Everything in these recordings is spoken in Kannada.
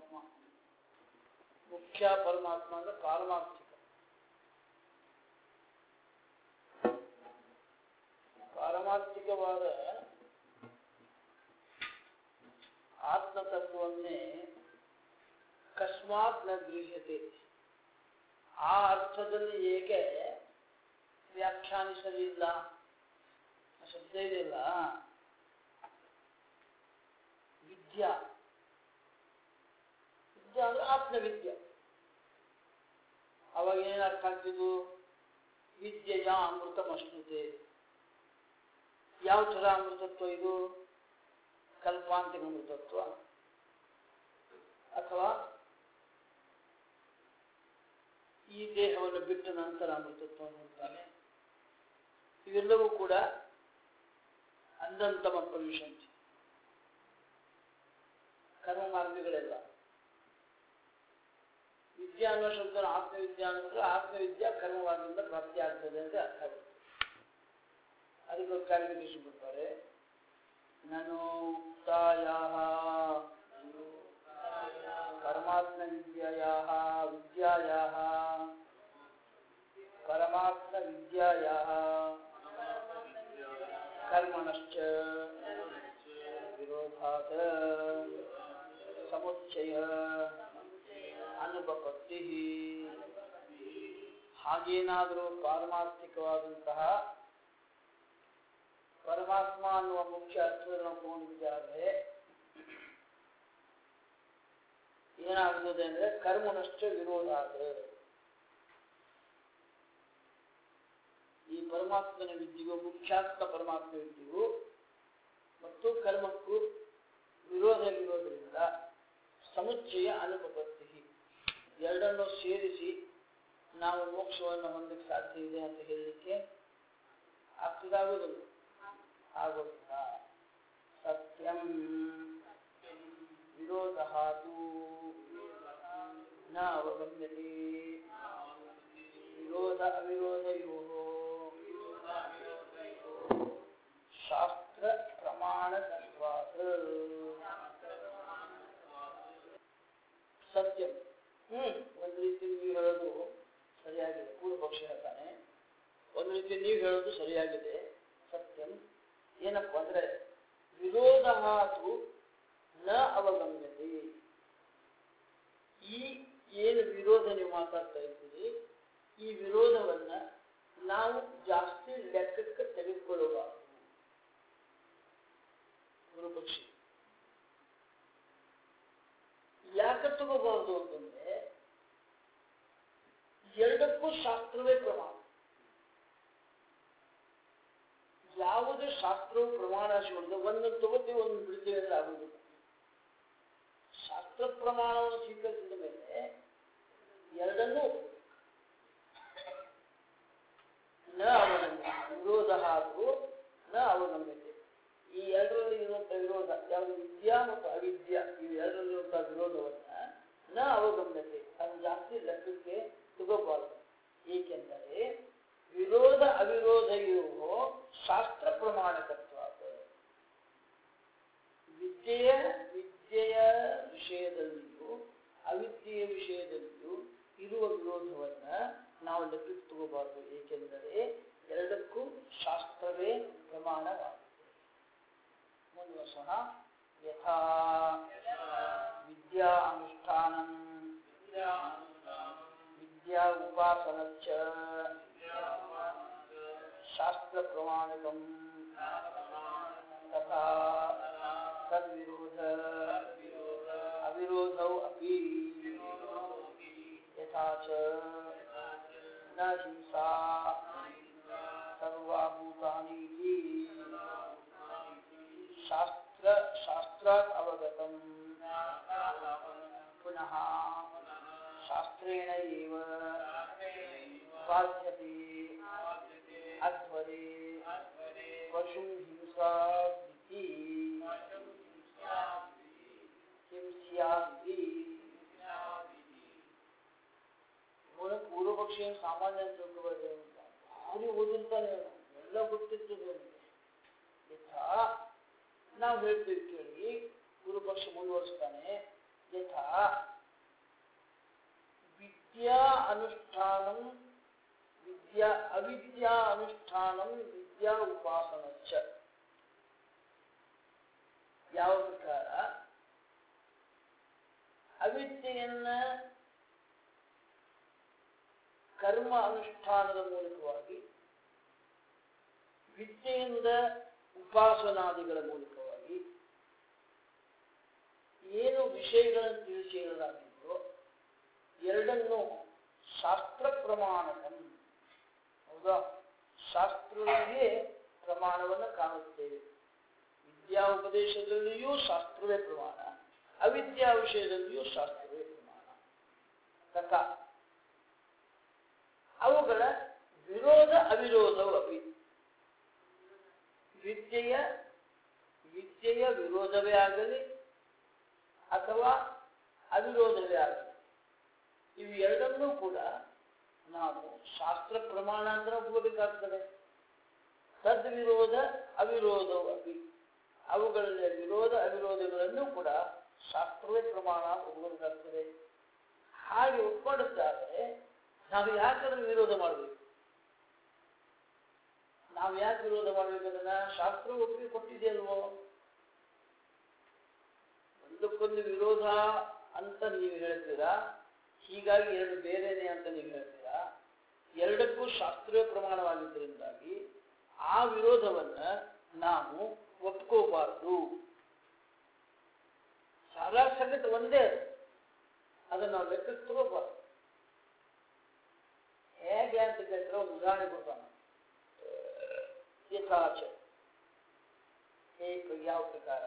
ಪರಮಾತ್ಮ ಮುಖ್ಯ ಪರಮಾತ್ಮ ಅಂದ್ರೆ ಪಾರಮಾರ್ಥಿಕ ಪಾರಮಾರ್ಥಿಕವಾದ ಆತ್ಮತತ್ವವನ್ನೇ ಕಸ್ಮಾತ್ ನ ಗೃಹ್ಯತೆ ಆ ಅರ್ಥದಲ್ಲಿ ಏಕೆ ವ್ಯಾಖ್ಯಾನಿಸಲಿಲ್ಲ ಆ ಶಬ್ದ ಇದೆಯಲ್ಲ ವಿದ್ಯಾ ವಿದ್ಯಾ ಅಂದ್ರೆ ಆತ್ಮವಿದ್ಯೆ ಅವಾಗ ಏನ್ ಅರ್ಥ ಆಗ್ತಿದ್ದು ವಿದ್ಯೆಯ ಅಮೃತಮಶ್ನುತೆ ಯಾವ ಥರ ಅಮೃತತ್ವ ಇದು ಕಲ್ಪಾಂತಿಕ ಅಮೃತತ್ವ ಅಥವಾ ಈ ದೇಹವನ್ನು ಬಿಟ್ಟ ನಂತರ ಅಮೃತತ್ವ ಅಂತಾನೆ ಇವೆಲ್ಲವೂ ಕೂಡ ಅಂದಂತಮ ಪ್ರವಿಶಂತಿ ಕರ್ಮ ಮಾರ್ಗಗಳೆಲ್ಲ ವಿದ್ಯಾ ಅನ್ನೋ ಶಬ್ದ ಆತ್ಮವಿದ್ಯಾ ಅಂದ್ರೆ ಆತ್ಮವಿದ್ಯಾ ಕರ್ಮವಾದಿಂದ ಪ್ರಾಪ್ತಿ ಆಗ್ತದೆ ಅಂತ ಅರ್ಥ ಬರುತ್ತೆ ಅದಕ್ಕೆ ಕ್ಲಾರಿಫಿಕೇಶನ್ ಕೊಡ್ತಾರೆ ನಾನು ಉಕ್ತಾಯ ಪರಮಾತ್ಮ ವಿದ್ಯಾಯಾ ವಿದ್ಯಾಯಾ ಪರಮಾತ್ಮ ವಿದ್ಯಾಯಾ ಕರ್ಮಣಶ್ಚ ವಿರೋಧಾತ್ ಸಮುಚ್ಚಯ ಅನುಪಪತ್ತಿ ಹಾಗೇನಾದರೂ ಪಾರಮಾರ್ಥಿಕವಾದಂತಹ ಪರಮಾತ್ಮ ಅನ್ನುವ ಮುಖ್ಯ ಅರ್ಥವನ್ನು ನಾವು ತಗೊಂಡಿದ್ದಾದ್ರೆ ಏನಾಗುತ್ತದೆ ಅಂದ್ರೆ ಕರ್ಮನಷ್ಟ ವಿರೋಧ ಈ ಪರಮಾತ್ಮನ ವಿದ್ಯೆಗೂ ಮುಖ್ಯಾತ್ಮ ಪರಮಾತ್ಮ ವಿದ್ಯೆಗೂ ಮತ್ತು ಕರ್ಮಕ್ಕೂ ವಿರೋಧ ಇರೋದ್ರಿಂದ ಸಮುಚ್ಚಯ ಅನುಪಪತ್ತಿ ಎರಡನ್ನು ಸೇರಿಸಿ ನಾವು ಮೋಕ್ಷವನ್ನು ಹೊಂದಕ್ಕೆ ಸಾಧ್ಯ ಇದೆ ಅಂತ ಹೇಳಲಿಕ್ಕೆ ಆಗ್ತದಾಗುವುದಿಲ್ಲ ಆಗೋದಿಲ್ಲ ಸತ್ಯಂ ವಿರೋಧ ನ ಅವಗಮ್ಯತೆ ವಿರೋಧ ಅವಿರೋಧಯೋ ಶಾಸ್ತ್ರ ಪ್ರಮಾಣ ಸತ್ಯಂ ಹ್ಮ್ ಒಂದು ರೀತಿ ನೀವು ಹೇಳೋದು ಸರಿಯಾಗಿದೆ ಪೂರ್ವ ಪಕ್ಷ ಹೇಳ್ತಾನೆ ಒಂದು ರೀತಿ ನೀವು ಹೇಳೋದು ಸರಿಯಾಗಿದೆ ಸತ್ಯಂ ಏನಪ್ಪ ಅಂದ್ರೆ ವಿರೋಧ ನ ಅವಗಮ್ಯತೆ ಈ ಏನು ವಿರೋಧ ನೀವು ಮಾತಾಡ್ತಾ ಇದ್ದೀರಿ ಈ ವಿರೋಧವನ್ನ ನಾವು ಜಾಸ್ತಿ ಲೆಕ್ಕಕ್ಕೆ ತೆಗೆದುಕೊಳ್ಳಬಾರದು ಗುರುಪಕ್ಷಿ ಯಾಕೆ ತಗೋಬಾರದು ಅಂತಂದ್ರೆ ಎರಡಕ್ಕೂ ಶಾಸ್ತ್ರವೇ ಪ್ರಮಾಣ ಯಾವುದೇ ಶಾಸ್ತ್ರವು ಪ್ರಮಾಣ ಸಿಗೋದು ಒಂದನ್ನು ತಗೋತೀವಿ ಒಂದು ಬಿಡ್ತೀವಿ ಅಂದ್ರೆ ಆಗುದಿಲ್ಲ ಶಾಸ್ತ್ರ ಪ್ರಮಾಣವನ್ನು ಸ್ವೀಕರಿಸಿದ ಮೇಲೆ ಎರಡನ್ನೂ ನ ಅವಗಮ್ಯ ವಿರೋಧ ಹಾಗೂ ನ ಅವಗಮ್ಯತೆ ಈ ಎರಡರಲ್ಲಿ ಇರುವಂತ ವಿರೋಧ ಯಾವುದು ವಿದ್ಯಾ ಮತ್ತು ಅವಿದ್ಯಾ ಈ ಎರಡರಲ್ಲಿರುವಂತಹ ವಿರೋಧವನ್ನ ನ ಅವಗಮ್ಯತೆ ಅದು ಜಾಸ್ತಿ ಲೆಕ್ಕಕ್ಕೆ ತಗೋಬಾರದು ಏಕೆಂದರೆ ವಿರೋಧ ಅವಿರೋಧ ಇರುವ ಶಾಸ್ತ್ರ ಪ್ರಮಾಣಕತ್ವ ವಿದ್ಯೆಯ ವಿದ್ಯೆಯ ವಿಷಯದಲ್ಲಿಯೂ ಅವಿದ್ಯೆಯ ವಿಷಯದಲ್ಲಿಯೂ ಇರುವ ವಿರೋಧವನ್ನ ನಾವು ಲೆಕ್ಕಕ್ಕೆ ತಗೋಬಾರದು ಏಕೆಂದರೆ ಎರಡಕ್ಕೂ ಶಾಸ್ತ್ರವೇ ಪ್ರಮಾಣವಾಗಿದೆ ಮುಂದುವರ್ಸೋಣ ಯಥಾ ವಿದ್ಯಾ ಅನುಷ್ಠಾನಂ ವಿದ್ಯಾ ಉಪಾಸನಚ್ಚ ಶಾಸ್ತ್ರ ಪ್ರಮಾಣಕಂ ತಥಾ ತದ್ವಿರೋಧ ಅವಿರೋಧೌ ಅಪಿ ಯಥಾ ಚ ನ ಹಿಂಸಾ ಸರ್ವಾಭೂತಾನಿ ಶಾಸ್ತ್ರ ಶಾಸ್ತ್ರಾತ್ ಅವಗತಂ ಪುನಃ ಶಾಸ್ತ್ರೇಣ ಏವ ಬಾಧ್ಯತೆ ಅಧ್ವರೆ ಪಶು ಹಿಂಸಾ ಇತಿ ಹಿಂಸ್ಯಾತಿ ಇವನು ಪೂರ್ವ ಪಕ್ಷಿ ಏನು ಸಾಮಾನ್ಯ ಅಂತ ತಿಳ್ಕೊಬಾರ್ದು ಭಾರಿ ಓದಿರ್ತಾನೆ ಇವನು. ಎಲ್ಲ ಗೊತ್ತಿರ್ತದೆ ಅವನಿಗೆ ಯಥಾ ನಾವು ಹೇಳ್ತೀವಿ ಕೇಳಿ ಪೂರ್ವ ಪಕ್ಷ ಮುಂದುವರಿಸ್ತಾನೆ ಯಥಾ ವಿದ್ಯಾ ಅನುಷ್ಠಾನಂ ವಿದ್ಯಾ ಅವಿದ್ಯಾ ಅನುಷ್ಠಾನಂ ವಿದ್ಯಾ ಉಪಾಸನಚ್ಚ ಯಾವ ಪ್ರಕಾರ ಅವಿದ್ಯೆಯನ್ನ ಕರ್ಮ ಅನುಷ್ಠಾನದ ಮೂಲಕವಾಗಿ ವಿದ್ಯೆಯಿಂದ ಉಪಾಸನಾದಿಗಳ ಮೂಲಕವಾಗಿ ಏನು ವಿಷಯಗಳನ್ನು ತಿಳಿಸಿ ಹೇಳಲಾಗಿದೆಯೋ ಎರಡನ್ನು ಶಾಸ್ತ್ರ ಪ್ರಮಾಣಕಂ ಹೌದಾ ಶಾಸ್ತ್ರದಲ್ಲಿಯೇ ಪ್ರಮಾಣವನ್ನು ಕಾಣುತ್ತೇವೆ ವಿದ್ಯಾ ಉಪದೇಶದಲ್ಲಿಯೂ ಶಾಸ್ತ್ರವೇ ಪ್ರಮಾಣ ಅವಿದ್ಯಾ ವಿಷಯದಲ್ಲಿಯೂ ಶಾಸ್ತ್ರವೇ ಪ್ರಮಾಣ ತಕ ಅವುಗಳ ವಿರೋಧ ಅವಿರೋಧವು ಅಪಿ ವಿದ್ಯೆಯ ವಿದ್ಯೆಯ ವಿರೋಧವೇ ಆಗಲಿ ಅಥವಾ ಅವಿರೋಧವೇ ಆಗಲಿ ಇವು ಎರಡನ್ನೂ ಕೂಡ ನಾವು ಶಾಸ್ತ್ರ ಪ್ರಮಾಣ ಅಂದ್ರೆ ಒಪ್ಪಬೇಕಾಗ್ತದೆ ತದ್ವಿರೋಧ ಅವಿರೋಧವು ಅಪಿ ಅವುಗಳಲ್ಲಿ ವಿರೋಧ ಅವಿರೋಧಗಳನ್ನು ಕೂಡ ಶಾಸ್ತ್ರವೇ ಪ್ರಮಾಣ ಒಪ್ಪಬೇಕಾಗ್ತದೆ ಹಾಗೆ ಒಪ್ಪಿಕೊಳ್ಳುತ್ತಾದರೆ ನಾವು ಯಾಕೆ ಅದನ್ನು ವಿರೋಧ ಮಾಡಬೇಕು ನಾವು ಯಾಕೆ ವಿರೋಧ ಮಾಡಬೇಕು ಅದನ್ನ ಶಾಸ್ತ್ರ ಒಪ್ಪಿಗೆ ಕೊಟ್ಟಿದೆಯಲ್ವೋ ಒಂದಕ್ಕೊಂದು ವಿರೋಧ ಅಂತ ನೀವು ಹೇಳ್ತೀರಾ ಹೀಗಾಗಿ ಎರಡು ಬೇರೆನೆ ಅಂತ ನೀವು ಹೇಳ್ತೀರಾ ಎರಡಕ್ಕೂ ಶಾಸ್ತ್ರೀಯ ಪ್ರಮಾಣವಾಗಿದ್ದರಿಂದಾಗಿ ಆ ವಿರೋಧವನ್ನ ನಾವು ಒಪ್ಕೋಬಾರ್ದು ಸಾರಾ ಸಂಗತಿ ಒಂದೇ ಅದು ಅದನ್ನು ನಾವು ಲೆಕ್ಕಕ್ಕೆ ತಗೋಬಾರ್ದು ಹೇಗೆ ಅಂತ ಕೇಳಿದ್ರೆ ಒಂದು ಉದಾಹರಣೆ ಕೊಡ್ತಾನೆ ಯಥಾಚ ಹೇಗೆ ಯಾವ ಪ್ರಕಾರ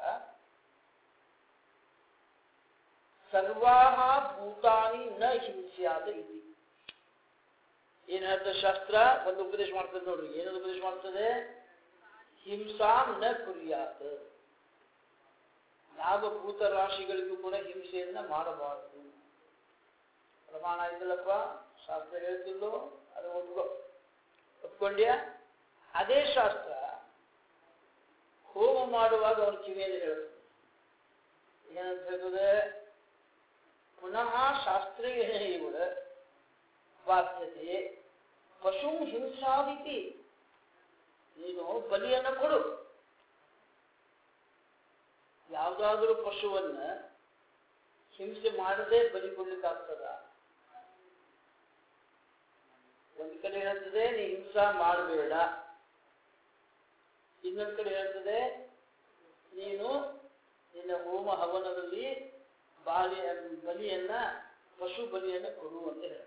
ಸರ್ವಾಹ ಭೂತಾನಿ ನ ಹಿಂಸ್ಯಾದ ಇತಿ ಏನ್ ಹೇಳ್ತದೆ ಶಾಸ್ತ್ರ ಒಂದು ಉಪದೇಶ ಮಾಡ್ತದೆ ನೋಡ್ರಿ ಏನದು ಉಪದೇಶ ಮಾಡ್ತದೆ ಹಿಂಸಾಂ ನ ಕುರಿಯಾತ ಯಾವ ಭೂತ ರಾಶಿಗಳಿಗೂ ಕೂಡ ಹಿಂಸೆಯನ್ನ ಮಾಡಬಾರದು ಪ್ರಮಾಣ ಇದ್ದಲ್ಲಪ್ಪ ಶಾಸ್ತ್ರ ಹೇಳ್ತಿಲ್ಲೋ ಅದು ಒಪ್ಕೊ ಒಪ್ಕೊಂಡ್ಯಾ ಅದೇ ಶಾಸ್ತ್ರ ಹೋಮ ಮಾಡುವಾಗ ಅವನ ಕಿವಿಯಲ್ಲಿ ಹೇಳುತ್ತದೆ ಏನಂತ ಹೇಳ್ತದೆ ಪುನಃ ಶಾಸ್ತ್ರೀಯ ಇವುಳ ಬಾಧ್ಯತೆ ಪಶು ಹಿಂಸಾದಿತಿ ನೀನು ಬಲಿಯನ್ನು ಕೊಡು ಯಾವುದಾದ್ರೂ ಪಶುವನ್ನ ಹಿಂಸೆ ಮಾಡದೆ ಬಲಿ ಕೊಡ್ಲಿಕ್ಕಾಗ್ತದ ಒಂದ್ ಕಡೆ ಹೇಳ್ತದೆ ನೀ ಹಿಂಸಾ ಮಾಡಬೇಡ ಇನ್ನೊಂದ್ ಕಡೆ ಹೇಳ್ತದೆ ನೀನು ನಿನ್ನ ಹೋಮ ಹವನದಲ್ಲಿ ಬಾಲಿ ಬಲಿಯನ್ನ ಪಶು ಬಲಿಯನ್ನ ಕೊಡು ಅಂತ ಹೇಳ್ತದೆ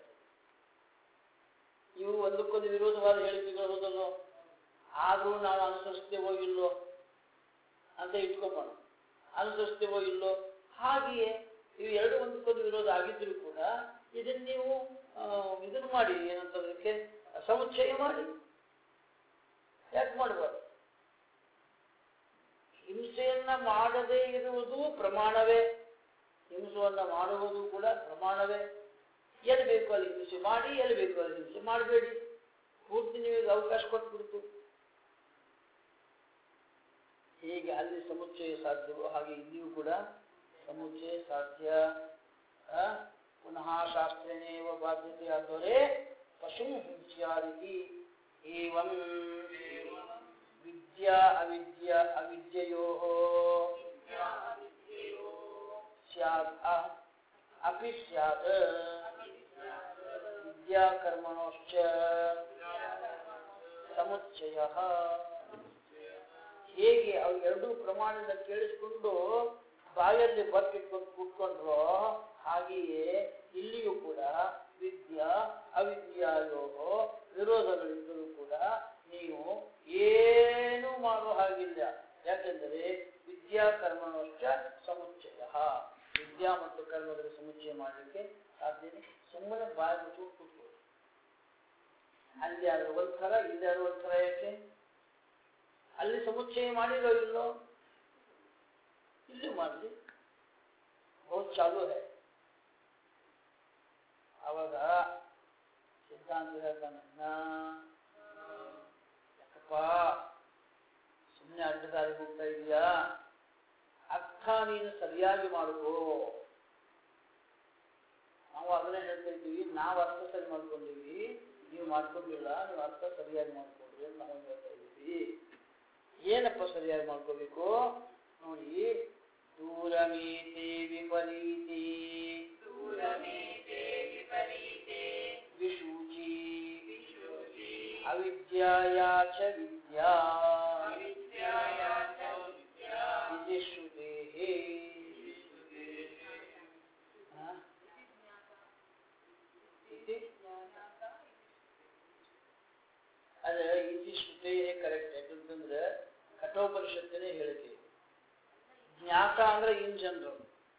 ಇವು ಒಂದಕ್ಕೊಂದು ವಿರೋಧವಾದ ಹೇಳಿಕೆಗಳು ಹೌದಲ್ಲೋ ಆದರೂ ನಾವು ಅನುಸರಿಸ್ತೇವೋ ಇಲ್ಲೋ ಅಂತ ಇಟ್ಕೊಂಬೋಣ ಅನುಸರಿಸ್ತೇವೋ ಇಲ್ಲೋ ಹಾಗೆಯೇ ಇವು ಎರಡು ಒಂದಕ್ಕೊಂದು ವಿರೋಧ ಆಗಿದ್ರು ಕೂಡ ಇದನ್ನ ನೀವು ಇದನ್ನು ಮಾಡಿ ಏನಂತ ಅದಕ್ಕೆ ಸಮುಚ್ಚಯ ಮಾಡಿ ಯಾಕೆ ಮಾಡಬಾರ್ದು ಹಿಂಸೆಯನ್ನ ಮಾಡದೇ ಇರುವುದು ಪ್ರಮಾಣವೇ ಹಿಂಸೆಯನ್ನ ಮಾಡುವುದು ಕೂಡ ಪ್ರಮಾಣವೇ ಎಲ್ಲಿ ಬೇಕು ಅಲ್ಲಿ ಹಿಂಸೆ ಮಾಡಿ ಎಲ್ಲಿ ಬೇಕು ಅಲ್ಲಿ ಹಿಂಸೆ ಮಾಡಬೇಡಿ ಪೂರ್ತಿ ನೀವು ಅವಕಾಶ ಕೊಟ್ಬಿಡ್ತು ಹೇಗೆ ಅಲ್ಲಿ ಸಮುಚ್ಚಯ ಸಾಧ್ಯವೋ ಹಾಗೆ ಇಲ್ಲಿಯೂ ಕೂಡ ಸಮುಚ್ಚಯ ಸಾಧ್ಯ ಆ, ಪುನಃ ಶಾಸ್ತ್ರೇನೇವ ಬಾಧ್ಯತೆ ಆದವರೇ ಪಶು ಹಿಂಸ್ಯಾದಿತಿ ಏವಂ ವಿದ್ಯಾ ಅವಿದ್ಯಾ ಅವಿದ್ಯೆಯೋ ಸ್ಯಾತ್ ಅ- ಅಪಿ ಸ್ಯಾತ್ ವಿದ್ಯಾಕರ್ಮಣೋಶ್ಚ ಸಮುಚ್ಚಯ ಹೇಗೆ ಅವು ಎರಡೂ ಪ್ರಮಾಣದಿಂದ ಕೇಳಿಸಿಕೊಂಡು ಬಾಯಲ್ಲಿ ಬರ್ಕಿಟ್ಕೊಂಡು ಕೂತ್ಕೊಂಡ್ರೋ ಹಾಗೆಯೇ ಇಲ್ಲಿಯೂ ಕೂಡ ವಿದ್ಯಾ ಅವಿದ್ಯಾಯೋ ವಿರೋಧಗಳಿದ್ದರೂ ಕೂಡ ನೀವು ಏನು ಮಾಡುವ ಹಾಗಿಲ್ಲ ಯಾಕೆಂದರೆ ವಿದ್ಯಾ ಕರ್ಮಣೋಶ್ಚ ಸಮುಚ್ಚಯ ವಿದ್ಯಾ ಮತ್ತು ಕರ್ಮಗಳ ಸಮುಚ್ಚಯ ಮಾಡಲಿಕ್ಕೆ ಸಾಧ್ಯನೇ ಸುಮ್ಮನೆ ಬಾಯಿ ಮುಚ್ಚಿಕೊಂಡು ಕೂತ್ಕೊಳ್ಳಿ ಅಲ್ಲಿ ಆದ್ರೆ ಒಂಥರ ಇಲ್ಲಿ ಆದ್ರೆ ಒಂಥರ ಯಾಕೆ ಅಲ್ಲಿ ಸಮುಚ್ಚಯ ಮಾಡಿರೋ ಇಲ್ಲೋ ಇಲ್ಲಿ ಮಾಡಲಿ ಬಹುತ್ ಚಾಲು ಹೈ ಅವಾಗ ಸಿದ್ಧಾಂತ ಹೇಳ್ತಾನೆ ನಾ ಯಾಕಪ್ಪ ಸುಮ್ಮನೆ ಅಡ್ಡದಾರಿ ಹೋಗ್ತಾ ಇದೀಯಾ ಅರ್ಥ ನೀನು ಸರಿಯಾಗಿ ಮಾಡ್ಕೋ ನಾವು ಅದನ್ನೇ ಹೇಳ್ತಾ ಇದ್ದೀವಿ ನಾವು ಅರ್ಥ ಸರಿ ಮಾಡ್ಕೊಂಡಿವಿ ನೀವು ಮಾಡ್ಕೊಂಡಿಲ್ಲ ನೀವು ಅರ್ಥ ಸರಿಯಾಗಿ ಮಾಡ್ಕೊಂಡ್ರಿ ಅಂತ ನಾವು ಹೇಳ್ತಾ ಇದ್ದೀವಿ ಏನಪ್ಪ ಸರಿಯಾಗಿ ಮಾಡ್ಕೋಬೇಕು ನೋಡಿ ದೂರಮೀತಿ ವಿಪರೀತಿ ವಿಶೂಚಿ ಅವಿದ್ಯಾಯಾ ಚ ವಿದ್ಯಾ इति श्रुतेः ಹ? इति ಅದ ಇತಿ ಶ್ರುತೇ ಕರೆಕ್ಟ್ ಯಾಕಂತಂದ್ರೆ ಕಠೋಪನಿಷತ್ತಿನೇ ಹೇಳಿಕೆ ಜ್ಞಾತ ಅಂದ್ರೆ ಇನ್ ಜನರಲ್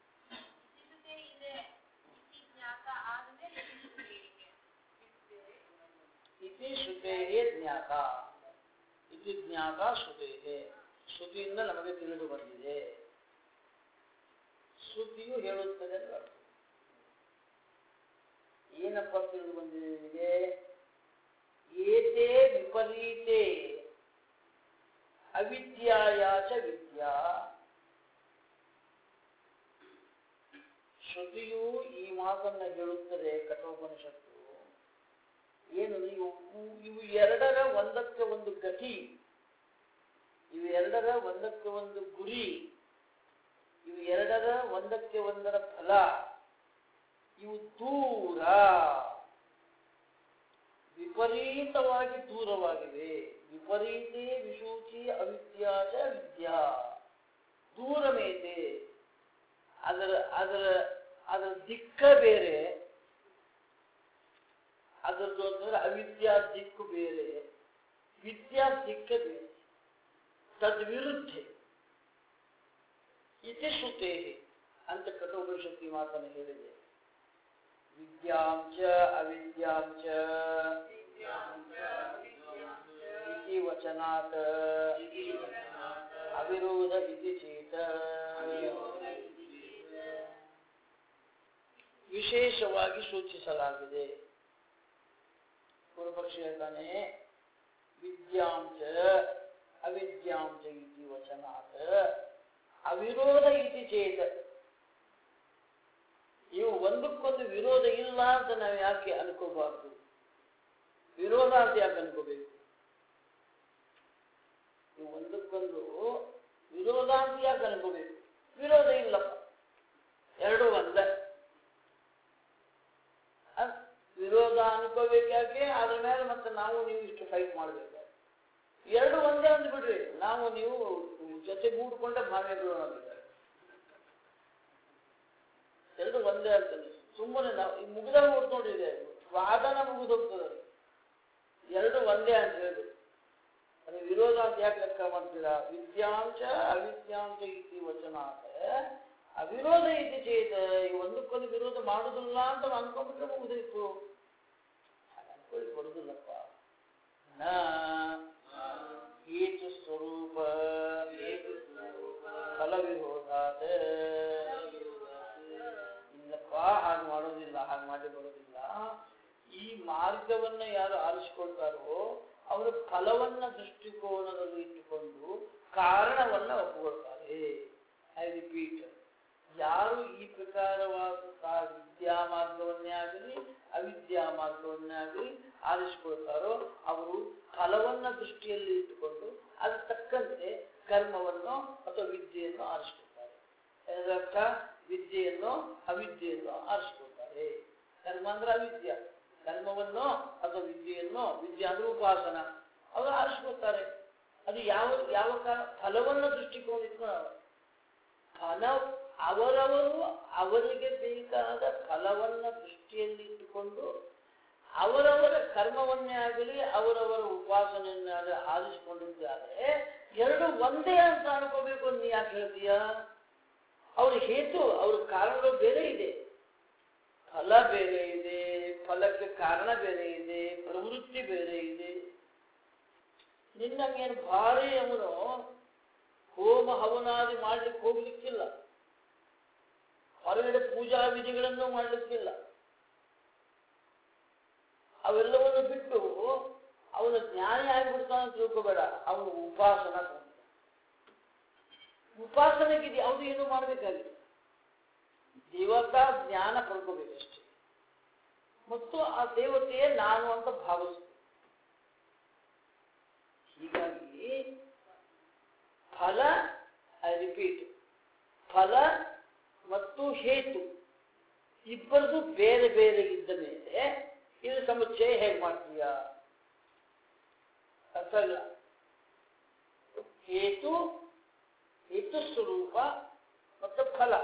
ಇತಿ ಶ್ರುತೇ ಜ್ಞಾತ ಇತಿ ಜ್ಞಾತ ಶ್ರುತೇ ಶ್ರುತಿಯಿಂದ ನಮಗೆ ತಿಳಿದು ಬಂದಿದೆ ಶ್ರುತಿಯು ಹೇಳುತ್ತದೆ ಅಂತ ಅರ್ಥ. ಏನಪ್ಪ ತಿಳಿದು ಬಂದಿದೆ ನಿಮಗೆ ಏತೇ ವಿಪರೀತೆ ಅವಿದ್ಯಾಯಾಚ ವಿದ್ಯಾ ಶ್ರುತಿಯು ಈ ಮಾತನ್ನ ಹೇಳುತ್ತದೆ ಕಠೋಪನಿಷತ್ತು ಏನು ಇವು ಇವು ಎರಡರ ಒಂದಕ್ಕೆ ಒಂದು ಗತಿ ಇವು ಎರಡರ ಒಂದಕ್ಕೆ ಒಂದು ಗುರಿ ಇವು ಎರಡರ ಒಂದಕ್ಕೆ ಒಂದರ ಫಲ ಇವು ದೂರ ವಿಪರೀತವಾಗಿ ದೂರವಾಗಿವೆ ವಿಪರೀತೆ ವಿಶೂಚಿ ಅವಿದ್ಯಾಚ ವಿದ್ಯಾ ದೂರಮೇತೆ ಅದರ ಅದರ ಅದರ ದಿಕ್ಕ ಬೇರೆ ಅದರದ್ದು ಅಂತಂದ್ರೆ ಅವಿದ್ಯಾ ದಿಕ್ಕು ಬೇರೆ ವಿದ್ಯಾ ದಿಕ್ಕ ಬೇರೆ ತದ್ವಿರುದ್ಧೆ ಇತಿ ಶ್ರುತೇ ಅಂತ ಕಠೋಪನಿಷತ್ತಿ ಮಾತನ್ನು ಹೇಳಿದೆ ವಿದ್ಯಾಂಚ ಅವಿದ್ಯಾಂಚ ಇತಿ ವಚನಾತ್ ಅವಿರೋಧ ಇತಿ ಚೇತ ವಿಶೇಷವಾಗಿ ಸೂಚಿಸಲಾಗಿದೆ ಪೂರ್ವಪಕ್ಷಿ ಹೇಳ್ತಾನೆ ವಿದ್ಯಾಂಚ ಅವಿದ್ಯಾಂಚ ಇತಿ ವಚನಾತ್ ಅವಿರೋಧ ಇತಿ ಚೇತ ಇವು ಒಂದಕ್ಕೊಂದು ವಿರೋಧ ಇಲ್ಲ ಅಂತ ನಾವು ಯಾಕೆ ಅನ್ಕೋಬಾರ್ದು ವಿರೋಧ ಅಂತ ಯಾಕೆ ಅನ್ಕೋಬೇಕು ಇವು ಒಂದಕ್ಕೊಂದು ವಿರೋಧ ಅಂತ ಯಾಕೆ ಅನ್ಕೋಬೇಕು ವಿರೋಧ ಇಲ್ಲಪ್ಪ ಎರಡು ಒಂದ ಅದ್ ವಿರೋಧ ಅನ್ಕೋಬೇಕು ಯಾಕೆ ಅದ್ರ ಮೇಲೆ ಮತ್ತೆ ನಾವು ನೀವು ಇಷ್ಟು ಫೈಟ್ ಮಾಡ್ಬೇಕು ಎರಡು ಒಂದೇ ಅಂದ್ಬಿಡ್ರಿ ನಾವು ನೀವು ಜೊತೆ ಗೂಡ್ಕೊಂಡೆ ಭಾವ್ಯ ಬೀಳೋಣ ಎರಡು ಒಂದೇ ಆಗ್ತದೆ ಸುಮ್ಮನೆ ನಾವು ಈ ಮುಗಿದ ನೋಡಿದೆ ವಾದನ ಮುಗಿದು ಹೋಗ್ತದೆ ಎರಡು ಒಂದೇ ಅಂತ ಹೇಳಿ ಅದು ವಿರೋಧ ಅಂತ ಯಾಕೆ ಲೆಕ್ಕ ಮಾಡ್ತೀರಾ ವಿದ್ಯಾಂಶ ಅವಿದ್ಯಾಂಶ ಇತಿ ವಚನ ಅವಿರೋಧ ಇತಿ ಚೇತ ಈ ಒಂದಕ್ಕೊಂದು ವಿರೋಧ ಮಾಡುದಿಲ್ಲ ಅಂತ ನಾವು ಅನ್ಕೊಂಡ್ಬಿಟ್ರೆ ಮುಗಿದಿತ್ತು ಹಾಗೆ ಅನ್ಕೊಳ್ಳಿ ಬರುದಿಲ್ಲಪ್ಪ ನ ಹೇತು ಸ್ವರೂಪ ಫಲ ವಿರೋಧಾದ ಇಲ್ಲಪ್ಪ ಹಾಗೆ ಮಾಡೋದಿಲ್ಲ ಹಾಗೆ ಮಾಡಿ ಬರೋದಿಲ್ಲ ಈ ಮಾರ್ಗವನ್ನ ಯಾರು ಆರಿಸಿಕೊಳ್ತಾರೋ ಅವರು ಫಲವನ್ನ ದೃಷ್ಟಿಕೋನದಲ್ಲಿ ಇಟ್ಟುಕೊಂಡು ಕಾರಣವನ್ನ ಒಪ್ಪಿಕೊಳ್ತಾರೆ ಐ ರಿಪೀಟ್ ಯಾರು ಈ ಪ್ರಕಾರವಾದಂತಹ ವಿದ್ಯಾ ಮಾರ್ಗವನ್ನೇ ಆಗಲಿ ಅವಿದ್ಯಾ ಮಾರ್ಗವನ್ನೇ ಆಗಲಿ ಆರಿಸಿಕೊಳ್ತಾರೋ ಅವರು ಫಲವನ್ನ ದೃಷ್ಟಿಯಲ್ಲಿ ಇಟ್ಟುಕೊಂಡು ಅದ್ರ ತಕ್ಕಂತೆ ಕರ್ಮವನ್ನು ಅಥವಾ ವಿದ್ಯೆಯನ್ನು ಆರಿಸಿಕೊಳ್ತಾರೆ ಇದರರ್ಥ ವಿದ್ಯೆಯನ್ನು ಅವಿದ್ಯೆಯನ್ನು ಆರಿಸಿಕೊಳ್ತಾರೆ ಕರ್ಮ ಅಂದ್ರೆ ಅವಿದ್ಯ ಕರ್ಮವನ್ನು ಅಥವಾ ವಿದ್ಯೆಯನ್ನು ವಿದ್ಯೆ ಅಂದ್ರೆ ಉಪಾಸನ ಅವರು ಆರಿಸ್ಕೊಳ್ತಾರೆ ಅದು ಯಾವ ಯಾವ ಕಾರಣ ಫಲವನ್ನು ದೃಷ್ಟಿಕೋನ ಇಟ್ಕೊಂಡು ಫಲ ಅವರವರು ಅವರಿಗೆ ಬೇಕಾದ ಫಲವನ್ನ ದೃಷ್ಟಿಯಲ್ಲಿ ಇಟ್ಟುಕೊಂಡು ಅವರವರ ಕರ್ಮವನ್ನೇ ಆಗಲಿ ಅವರವರ ಉಪಾಸನೆಯನ್ನೇ ಆಗಲಿ ಆರಿಸಿಕೊಂಡಿದ್ದಾರೆ ಎರಡು ಒಂದೇ ಅಂತ ಅನ್ಕೋಬೇಕು ಅಂತ ನೀ ಯಾಕೆ ಹೇಳ್ತೀಯ ಅವ್ರ ಹೇತು ಅವ್ರ ಕಾರಣಗಳು ಬೇರೆ ಇದೆ ಫಲ ಬೇರೆ ಇದೆ ಫಲಕ್ಕೆ ಕಾರಣ ಬೇರೆ ಇದೆ ಪ್ರವೃತ್ತಿ ಬೇರೆ ಇದೆ ನಿನ್ನಂಗೇನು ಭಾರಿ ಅವನು ಹೋಮ ಹವನಾದಿ ಮಾಡ್ಲಿಕ್ಕೆ ಹೋಗ್ಲಿಕ್ಕಿಲ್ಲ ಹೊರಗಡೆ ಪೂಜಾ ವಿಧಿಗಳನ್ನು ಮಾಡ್ಲಿಕ್ಕಿಲ್ಲ ಅವೆಲ್ಲವನ್ನು ಬಿಟ್ಟು ಅವನು ಜ್ಞಾನಿ ಆಗಿಬಿಡ್ತಾನೆ ಅಂತ ತಿಳ್ಕೋಬೇಡ ಅವನು ಉಪಾಸನ ಉಪಾಸನೆಗಿದೆ ಅವನು ಏನು ಮಾಡಬೇಕಾಗಿಲ್ಲ ದೇವತಾ ಜ್ಞಾನ ಪಡ್ಕೋಬೇಕಷ್ಟೇ ಮತ್ತು ಆ ದೇವತೆಯೇ ನಾನು ಅಂತ ಭಾವಿಸ್ತೇನೆ ಹೀಗಾಗಿ ಫಲ ಐ ರಿಪೀಟ್ ಫಲ ಮತ್ತು ಹೇತು ಇಬ್ಬರದು ಬೇರೆ ಬೇರೆ ಇದ್ದ ಮೇಲೆ ಇದು ಸಮುಚ್ಚಯ ಹೇಗೆ ಮಾಡ್ತೀಯ ಅರ್ಥ ಇಲ್ಲ ಹೇತು ಹೇತು ಸ್ವರೂಪ ಮತ್ತು ಫಲ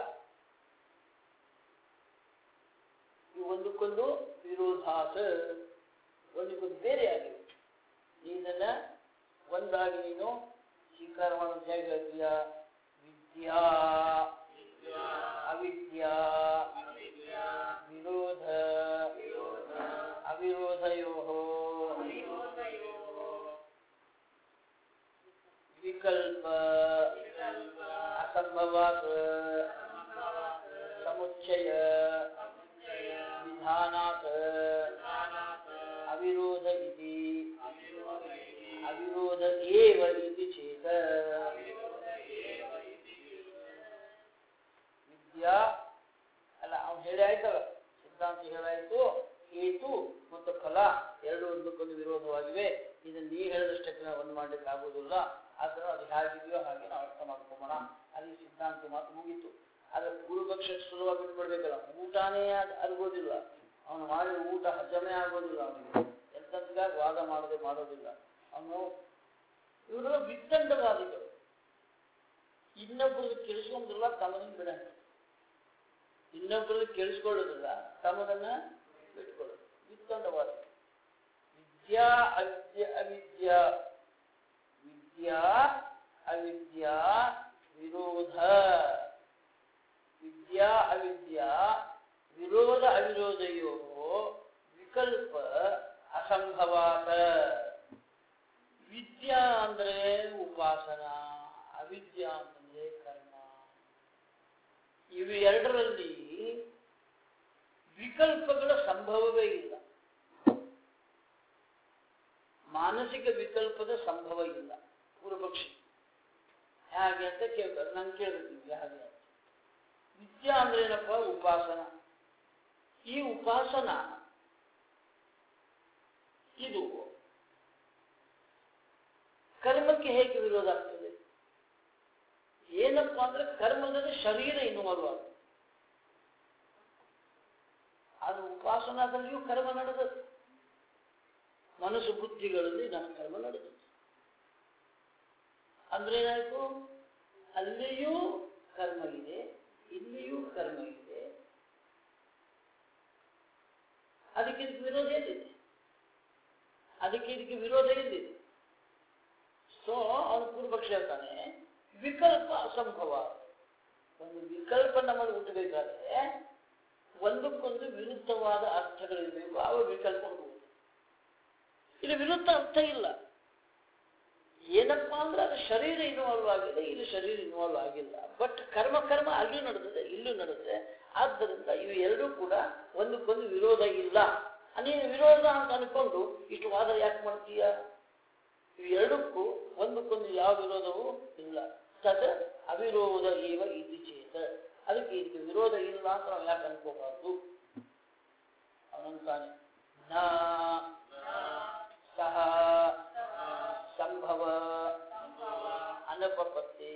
ಇವು ಒಂದಕ್ಕೊಂದು ವಿರೋಧಾಸ ಒಂದಕ್ಕೊಂದು ಬೇರೆ ಆಗಿವೆ ಇದನ್ನ ಒಂದಾಗಿ ನೀನು ಸ್ವೀಕಾರ ಮಾಡೋದು ಹೇಗೆ ಹೇಳ್ತೀಯ ವಿದ್ಯಾ ಅವಿದ್ಯಾ ವಿರೋಧ ಅವಿರೋಧಯೋ ವಿಕಲ್ಪ ಅಸಂಭವಾತ್ ಸಮುಚ್ಚಯ ವಿಧಾನಾತ್ ಅವಿರೋಧ ಇತಿ ಅವಿರೋಧ ಏವ ಇತಿ ಚೇತ ವಿದ್ಯಾ ಅಲ್ಲ ಅವ್ನು ಹೇಳಿ ಆಯ್ತಲ್ಲ ಸಿದ್ಧಾಂತ ಹೇಳಾಯ್ತು ಹೇತು ಮತ್ತು ಫಲ ಎರಡು ಒಂದಕ್ಕೊಂದು ವಿರೋಧವಾಗಿವೆ ಇದನ್ನು ನೀ ಹೇಳಿದಷ್ಟಕ್ಕೆ ನಾವು ಒಂದು ಮಾಡ್ಲಿಕ್ಕೆ ಆಗುವುದಿಲ್ಲ ಆದ್ರೆ ಅದು ಹೇಗಿದೆಯೋ ಹಾಗೆ ನಾವು ಅರ್ಥ ಮಾಡ್ಕೊಂಬೋಣ ಅಲ್ಲಿ ಸಿದ್ಧಾಂತ ಮಾತು ಮುಗೀತು ಆದ್ರೆ ಪೂರ್ವಪಕ್ಷ ಸುಲಭವಾಗಿ ಬಿಟ್ಬಿಡ್ಬೇಕಲ್ಲ ಊಟನೇ ಅದು ಅರ್ಗೋದಿಲ್ಲ ಅವನು ಮಾಡಿದ ಊಟ ಹಜಮೆ ಆಗೋದಿಲ್ಲ ಅವನಿಗೆ ಎಂತಂದಾಗ ವಾದ ಮಾಡದೆ ಮಾಡೋದಿಲ್ಲ ಅವನು ಇವರು ವಿದ್ದಂಡವಾದಿಗಳು ಇನ್ನೊಬ್ಬರದ್ದು ಕೆಡಿಸ್ಕೊಂಡ್ರಲ್ಲ ತಮ್ಮದನ್ನು ಬಿಡಂಗ ಇನ್ನೊಬ್ಬರದ್ದು ಕೇಳಿಸ್ಕೊಳ್ಳೋದಿಲ್ಲ ತಮ್ಮದನ್ನ ಬಿಟ್ಕೊಳ್ಳೋದು ವಿದ್ದಂಡವಾದಿ ವಿದ್ಯಾ ಅವಿದ್ಯ ಅವಿದ್ಯಾ ವಿದ್ಯಾ ಅವಿದ್ಯಾ ವಿರೋಧ ವಿದ್ಯಾ ಅವಿದ್ಯಾ ವಿರೋಧ ಅವಿರೋಧಯೋ ವಿಕಲ್ಪ ಅಸಂಭವಾತ ವಿದ್ಯಾ ಅಂದ್ರೆ ಉಪಾಸನ ಅವಿದ್ಯಾ ಅಂತಂದ್ರೆ ಕರ್ಮ ಇವು ಎರಡರಲ್ಲಿ ವಿಕಲ್ಪಗಳ ಸಂಭವವೇ ಇಲ್ಲ ಮಾನಸಿಕ ವಿಕಲ್ಪದ ಸಂಭವ ಇಲ್ಲ ಪೂರ್ವಪಕ್ಷಿ ಹೇಗೆ ಅಂತ ಕೇಳ್ತಾರೆ ನಂಗೆ ಕೇಳಿದ್ವಿ ಹಾಗೆ ಅಂತ ವಿದ್ಯಾ ಅಂದ್ರೆ ಏನಪ್ಪ ಉಪಾಸನ ಈ ಉಪಾಸನ ಇದು ಕರ್ಮಕ್ಕೆ ಹೇಗೆ ವಿರೋಧ ಆಗ್ತದೆ ಏನಪ್ಪಾ ಅಂದ್ರೆ ಕರ್ಮದಲ್ಲಿ ಶರೀರ ಇನ್ವಾಲ್ವ್ ಆಗುತ್ತೆ ಅದು ಉಪಾಸನಾದಲ್ಲಿಯೂ ಕರ್ಮ ನಡೆದದ್ದು ಮನಸ್ಸು ಬುದ್ಧಿಗಳಲ್ಲಿ ನಮ್ಮ ಕರ್ಮ ನಡೆದದ್ದು ಅಂದ್ರೆ ಏನಾಯ್ತು ಅಲ್ಲಿಯೂ ಕರ್ಮ ಇದೆ ಇಲ್ಲಿಯೂ ಕರ್ಮ ಇದೆ ಅದಕ್ಕೆ ಇದಕ್ಕೆ ವಿರೋಧ ಎಲ್ಲಿದೆ ಅದಕ್ಕೆ ಇದಕ್ಕೆ ವಿರೋಧ ಎಲ್ಲಿದೆ ಸೊ ಅವನು ಪೂರ್ವಪಕ್ಷ ಹೇಳ್ತಾನೆ ವಿಕಲ್ಪ ಅಸಂಭವ ಒಂದು ವಿಕಲ್ಪ ನಮ್ಮಲ್ಲಿ ಹುಟ್ಟಬೇಕಾದ್ರೆ ಒಂದಕ್ಕೊಂದು ವಿರುದ್ಧವಾದ ಅರ್ಥಗಳಿರಬೇಕು ಅವ ವಿಕಲ್ಪ ಹುಟ್ಟುವುದು ಇಲ್ಲಿ ವಿರುದ್ಧ ಅರ್ಥ ಇಲ್ಲ ಏನಪ್ಪಾ ಅಂದ್ರೆ ಅದು ಶರೀರ ಇನ್ವಾಲ್ವ್ ಆಗಿದೆ ಇಲ್ಲಿ ಶರೀರ ಇನ್ವಾಲ್ವ್ ಆಗಿಲ್ಲ ಬಟ್ ಕರ್ಮ ಕರ್ಮ ಅಲ್ಲೂ ನಡೆದಿದೆ ಇಲ್ಲೂ ನಡೆದಿದೆ ಆದ್ದರಿಂದ ಇವು ಎರಡೂ ಕೂಡ ಒಂದಕ್ಕೊಂದು ವಿರೋಧ ಇಲ್ಲ ನೀನು ವಿರೋಧ ಅಂತ ಅನ್ಕೊಂಡು ಇಷ್ಟು ವಾದ ಯಾಕೆ ಮಾಡ್ತೀಯ ಇವು ಎರಡಕ್ಕೂ ಒಂದಕ್ಕೊಂದು ಯಾವ ವಿರೋಧವೂ ಇಲ್ಲ ತದ ಅವಿರೋಧ ಇವ ಇತಿ ಚೇತ ಅದಕ್ಕೆ ಇದಕ್ಕೆ ವಿರೋಧ ಇಲ್ಲ ಅಂತ ನಾವು ಯಾಕೆ ಅನ್ಕೋಬಾರ್ದು ಅವನಂತಾನೆ ನ ಸಹ ಸಂಭವ ಅನುಪಪತ್ತೇ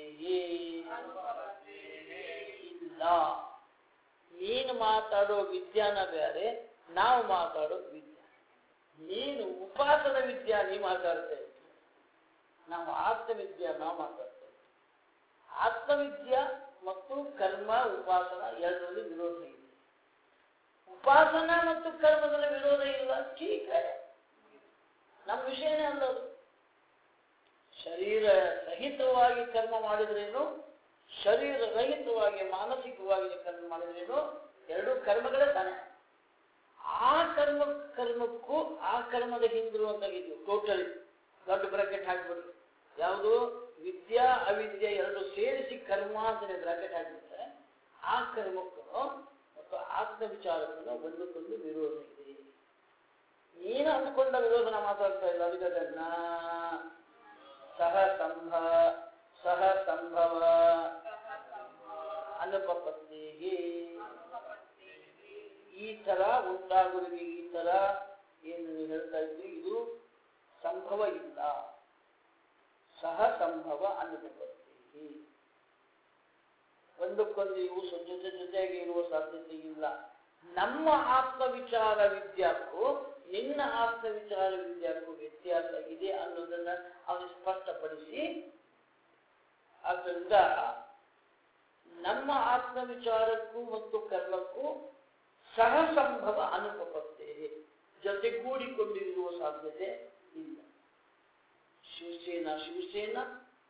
ಇಲ್ಲ ನೀನು ಮಾತಾಡೋ ವಿಜ್ಞಾನ ಬೇರೆ ನಾವು ಮಾತಾಡೋ ವಿಜ್ಞಾನ ನೀನು ಉಪಾಸನ ವಿದ್ಯಾ ನೀ ಮಾತಾಡ್ತಾ ಇದ್ದೀವಿ ನಾವು ಆತ್ಮವಿದ್ಯಾ ನಾವು ಮಾತಾಡ್ತಾ ಇದ್ದೀವಿ ಆತ್ಮವಿದ್ಯಾ ಮತ್ತು ಕರ್ಮ ಉಪಾಸನ ಎರಡರಲ್ಲಿ ವಿರೋಧ ಇದೆ ಉಪಾಸನ ಮತ್ತು ಕರ್ಮದಲ್ಲಿ ವಿರೋಧ ಇಲ್ಲ ಠೀಕ ನಮ್ಮ ವಿಷಯನೇ ಅಲ್ಲ ಅದು ಶರೀರ ಸಹಿತವಾಗಿ ಕರ್ಮ ಮಾಡಿದ್ರೇನು ಶರೀರ ರಹಿತವಾಗಿ ಮಾನಸಿಕವಾಗಿ ಕರ್ಮ ಮಾಡಿದ್ರೇನು ಎರಡೂ ಕರ್ಮಗಳೇ ತಾನೆ ಆ ಕರ್ಮ ಕರ್ಮಕ್ಕೂ ಆ ಕರ್ಮದ ಹಿಂದಿರುವಂತಾಗಿದ್ವು ಟೋಟಲಿ ದೊಡ್ಡ ಬ್ರಾಕೆಟ್ ಹಾಕ್ಬಿಟ್ರು ಯಾವುದು ವಿದ್ಯಾ ಅವಿದ್ಯೆ ಎರಡು ಸೇರಿಸಿ ಕರ್ಮ ಅಂತಲೇ ಬ್ರಾಕೆಟ್ ಹಾಕ್ಬಿಟ್ರೆ ಆ ಕರ್ಮಕ್ಕೂ ಮತ್ತು ಆತ್ಮ ವಿಚಾರಕ್ಕೂ ಒಂದಕ್ಕೊಂದು ವಿರೋಧ ಇದೆ ನೀನು ಅಂದ್ಕೊಂಡ ವಿರೋಧನ ಮಾತಾಡ್ತಾ ಇಲ್ಲ ಅದಕ್ಕೆ ಅದನ್ನ ಸಹ ಸಂಭ ಸಹ ಸಂಭವ ಅನುಪಪತ್ತಿಗೆ ಈ ತರ ಉಂಟಾಗುವಿಕೆ ಈ ತರ ಏನು ನೀವು ಹೇಳ್ತಾ ಇದ್ರಿ ಇದು ಸಂಭವ ಇಲ್ಲ ಸಹ ಸಂಭವ ಅನುಭವತಿ ಒಂದಕ್ಕೊಂದು ಇವು ಸ- ಜೊತೆ ಜೊತೆಯಾಗಿ ಇರುವ ಸಾಧ್ಯತೆ ಇಲ್ಲ ನಮ್ಮ ಆತ್ಮವಿಚಾರ ವಿದ್ಯಾಕ್ಕೂ ನಿನ್ನ ಆತ್ಮವಿಚಾರ ವಿದ್ಯಾಕ್ಕೂ ವ್ಯತ್ಯಾಸ ಇದೆ ಅನ್ನೋದನ್ನ ಅವನು ಸ್ಪಷ್ಟಪಡಿಸಿ ಆದ್ದರಿಂದ ನಮ್ಮ ಆತ್ಮವಿಚಾರಕ್ಕೂ ಮತ್ತು ಕರ್ಮಕ್ಕೂ ಸಹಸಂಭವ ಅನುಪಪತ್ತೇವೆ ಜೊತೆಗೂಡಿಕೊಂಡಿರುವ ಸಾಧ್ಯತೆ ಇಲ್ಲ ಶಿವಸೇನಾ ಶಿವಸೇನಾ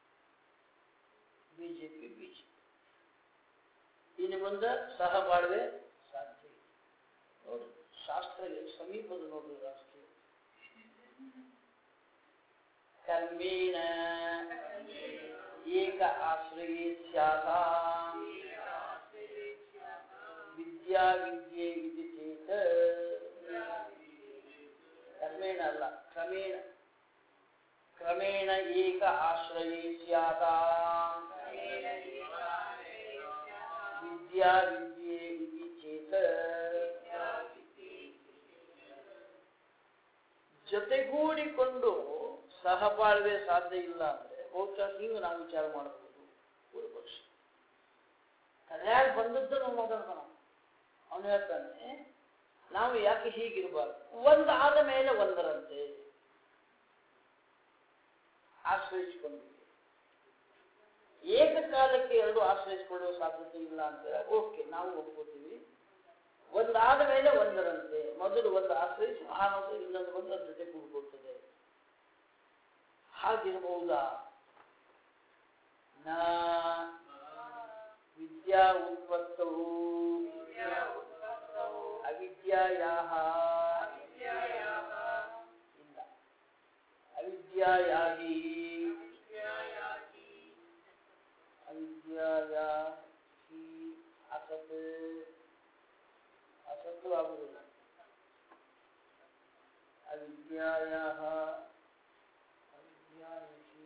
ಬಿಜೆಪಿ ಬಿಜೆಪಿ ಇನ್ನು ಮುಂದೆ ಸಹಬಾಳ್ವೆ ಸಾಧ್ಯ ಇಲ್ಲ ನೋಡಿ ಶಾಸ್ತ್ರ ಎಷ್ಟು ಸಮೀಪದ ನೋಡ್ರಿ ರಾಷ್ಟ್ರೀಯ ಕರ್ಮೇಣ ಏಕ ಆಶ್ರಯೇ ಸ್ಯಾತಾಂ ವಿದ್ಯಾ ವಿದ್ಯೆ ವಿಧಿ ಚೇತ ಕರ್ಮೇಣ ಅಲ್ಲ ಕ್ರಮೇಣ ಕ್ರಮೇಣ ಏಕ ಆಶ್ರಯೇ ಸ್ಯಾತಾಂ ವಿದ್ಯಾ ವಿದ್ಯೆ ವಿಧಿ ಚೇತ ಜೊತೆಗೂಡಿಕೊಂಡು ಸಹಬಾಳ್ವೆ ಸಾಧ್ಯ ಇಲ್ಲ ಅಂದ್ರೆ ಬಹುಶಃ ಹಿಂಗೆ ನಾವು ವಿಚಾರ ಮಾಡಬಹುದು ಪೂರ್ವಪಕ್ಷ ಕಲ್ಯಾಣ ಬಂದದ್ದು ನಾವು ಮಾತಾಡ್ತಾನ ಅವನು ಹೇಳ್ತಾನೆ ನಾವು ಯಾಕೆ ಹೀಗಿರಬಾರ್ದು ಒಂದಾದ ಮೇಲೆ ಒಂದರಂತೆ ಆಶ್ರಯಿಸಿಕೊಂಡಿದ್ದೀವಿ ಏಕಕಾಲಕ್ಕೆ ಎರಡು ಆಶ್ರಯಿಸಿಕೊಳ್ಳುವ ಸಾಧ್ಯತೆ ಇಲ್ಲ ಅಂತ ಓಕೆ ನಾವು ಒಪ್ಕೋತೀವಿ ಒಂದಾದ ಮೇಲೆ ಒಂದರಂತೆ ಮೊದಲು ಒಂದು ಆಶ್ರಯಿಸಿ ಆ ಮೊದಲು ಇನ್ನೊಂದು ಒಂದು ಅದ್ರ ಜೊತೆ ಕೂಡ್ಕೊಳ್ತದೆ ಹಾಗಿರಬಹುದಾ ನ ವಿದ್ಯಾ ಉತ್ಪತ್ತವು ಅವಿದ್ಯಾಯಾಹ ಇಲ್ಲ ಅವಿದ್ಯಾಯಾಹಿ ಅವಿದ್ಯಾಯಾಹಿ ಅಸತ್ ಅಸತ್ತು ಆಗುವುದಿಲ್ಲ ಅವಿದ್ಯಾಯಾಹ ಅವಿದ್ಯಾಯಹಿ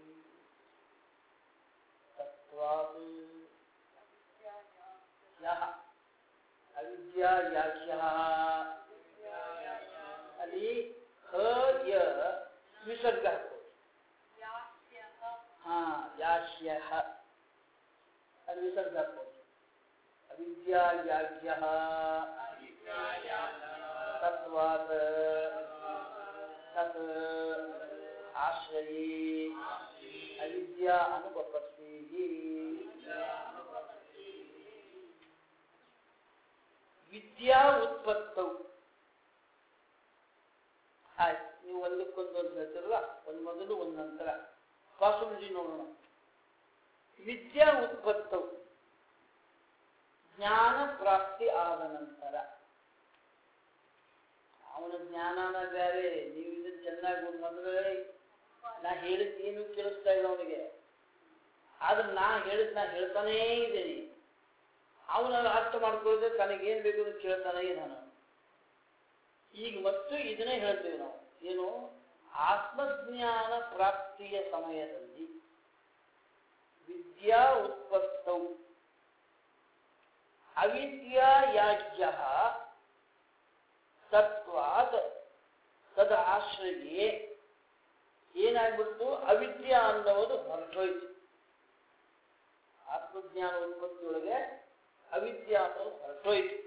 ತತ್ವಾತ್ ಯಹ ಅವಿದ್ಯಾಯಾಖ್ಯಃ ಅಲ್ಲಿ ಹ ಯ ವಿಸರ್ಗ ಹಾಕೋದು ಹಾ ಯಾಶ್ಯಃ ಅಲ್ಲಿ ವಿಸರ್ಗ ಹಾಕೋದು ಅವಿದ್ಯಾಯಾಖ್ಯಃ ತತ್ವಾತ್ ತತ್ ಆಶ್ರಯೇ ಅವಿದ್ಯಾ ಅನುಪಪತ್ತಿ ವಿದ್ಯಾ ಉತ್ಪತ್ತವು ಆಯ್ತು ನೀವು ಒಂದಕ್ಕೊಂದು ಒಂದು ಹೇಳ್ತಿರಲ್ಲ ಒಂದು ಮೊದಲು ಒಂದು ನಂತರ ಪಾಸುಮಜಿ ನೋಡೋಣ ವಿದ್ಯಾ ಉತ್ಪತ್ತವು ಜ್ಞಾನ ಪ್ರಾಪ್ತಿ ಆದ ನಂತರ ಅವನ ಜ್ಞಾನನ ಬೇರೆ ನೀವು ಇದನ್ನ ಚೆನ್ನಾಗಿ ಮೊದಲೇ ನಾ ಹೇಳಿದ್ ಏನು ಕೇಳಿಸ್ತಾ ಇಲ್ಲ ಅವನಿಗೆ ಆದ್ರೆ ನಾ ಹೇಳಿದ್ ನಾ ಹೇಳ್ತಾನೇ ಇದ್ದೀನಿ ಅವನ ಅರ್ಥ ಮಾಡ್ಕೊಳ್ಳದೆ ತನಗೇನ್ ಬೇಕು ಅಂತ ಕೇಳ್ತಾನೆ ಇದ್ದಾನ ಈಗ ಮತ್ತು ಇದನ್ನೇ ಹೇಳ್ತೀವಿ ನಾವು ಏನು ಆತ್ಮಜ್ಞಾನ ಪ್ರಾಪ್ತಿಯ ಸಮಯದಲ್ಲಿ ವಿದ್ಯಾ ಉತ್ಪತ್ತವು ಅವಿದ್ಯಾ ಯಾಜ್ಯ ತತ್ವಾತ್ ತದ ಆಶ್ರಯೇ ಏನಾಗ್ಬಿಡ್ತು ಅವಿದ್ಯಾ ಅನ್ನೋದು ಹೊರಟೋಯ್ತು ಆತ್ಮಜ್ಞಾನ ಉತ್ಪತ್ತಿಯೊಳಗೆ ಅವಿದ್ಯಾ ಅನ್ನೋದು ಹೊರಟೋಯ್ತು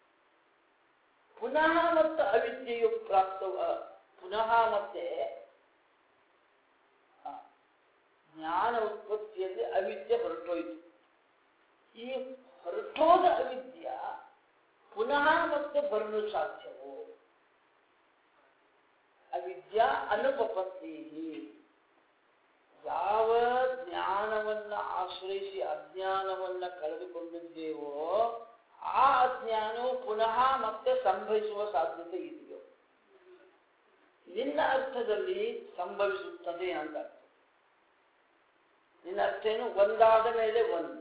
ಪುನಃ ಮತ್ತು ಅವಿದ್ಯೆಯು ಪ್ರಾಪ್ತವ ಪುನಃ ಮತ್ತೆ ಆ, ಜ್ಞಾನ ಉತ್ಪತ್ತಿಯಲ್ಲಿ ಅವಿದ್ಯೆ ಹೊರಟೋಯ್ತು ಈ ಹೊರಟೋದ ಅವಿದ್ಯ ಪುನಃ ಮತ್ತೆ ಬರಲು ಸಾಧ್ಯವೋ ಅವಿದ್ಯಾ ಅನುಪಪತ್ತಿ ಯಾವ ಜ್ಞಾನವನ್ನ ಆಶ್ರಯಿಸಿ ಅಜ್ಞಾನವನ್ನ ಕಳೆದುಕೊಂಡಿದ್ದೇವೋ ಆ ಅಜ್ಞಾನವು ಪುನಃ ಮತ್ತೆ ಸಂಭವಿಸುವ ಸಾಧ್ಯತೆ ಇದೆಯೋ ನಿನ್ನ ಅರ್ಥದಲ್ಲಿ ಸಂಭವಿಸುತ್ತದೆ ಅಂತ ಅರ್ಥ ನಿನ್ನ ಅರ್ಥ ಏನು ಒಂದಾದ ಮೇಲೆ ಒಂದು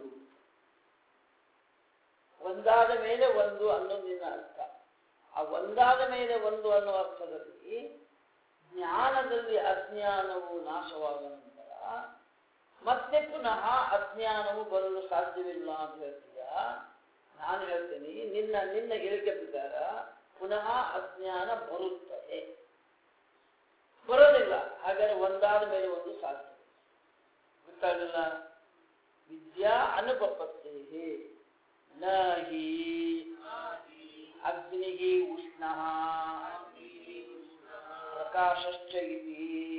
ಒಂದಾದ ಮೇಲೆ ಒಂದು ಅನ್ನೋ ನಿನ್ನ ಅರ್ಥ ಆ ಒಂದಾದ ಮೇಲೆ ಒಂದು ಅನ್ನೋ ಅರ್ಥದಲ್ಲಿ ಜ್ಞಾನದಲ್ಲಿ ಅಜ್ಞಾನವು ನಾಶವಾದ ನಂತರ ಮತ್ತೆ ಪುನಃ ಅಜ್ಞಾನವು ಬರಲು ಸಾಧ್ಯವಿಲ್ಲ ಅಂತ ಹೇಳ್ತೀಯ ನಾನು ಹೇಳ್ತೀನಿ ನಿನ್ನ ನಿನ್ನ ಹೇಳಿಕೆ ಪ್ರಕಾರ ಪುನಃ ಅಜ್ಞಾನ ಬರುತ್ತದೆ ಬರೋದಿಲ್ಲ ಹಾಗಾದ್ರೆ ಒಂದಾದ ಮೇಲೆ ಒಂದು ಸಾಧ್ಯ ಗೊತ್ತಾಗಲಿಲ್ಲ ವಿದ್ಯಾ ಅನುಪಪತ್ತೇ ನ ಹಿ ಅಗ್ನಿ ಉಷ್ಣ ಪ್ರಕಾಶಶ್ಚ ಇತಿ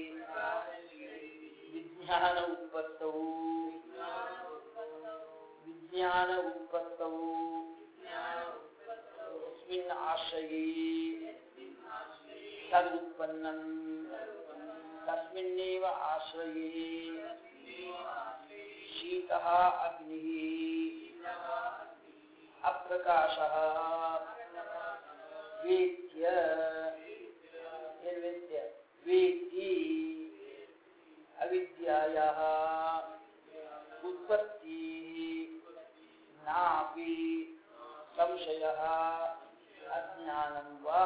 ವಿಜ್ಞಾನ ಉತ್ಪತ್ತವು ವಿಜ್ಞಾನ ಉತ್ಪತ್ತವು ಯಸ್ಮಿನ್ ಆಶ್ರಯೇ ತದುತ್ಪನ್ನಂ ತಸ್ಮಿನ್ನೇವ ಆಶ್ರಯೇ ಶೀತಃ ಅಗ್ನಿಃ ಅಪ್ರಕಾಶಃ ವೇತ್ಯ ಏನ್ ವೇತ್ಯ ವೇತ್ತಿ ಅವಿದ್ಯಾಯಾಃ ಉತ್ಪತ್ತಿ ನಾಪಿ ಸಂಶಯಃ ಅಜ್ಞಾನಂ ವಾ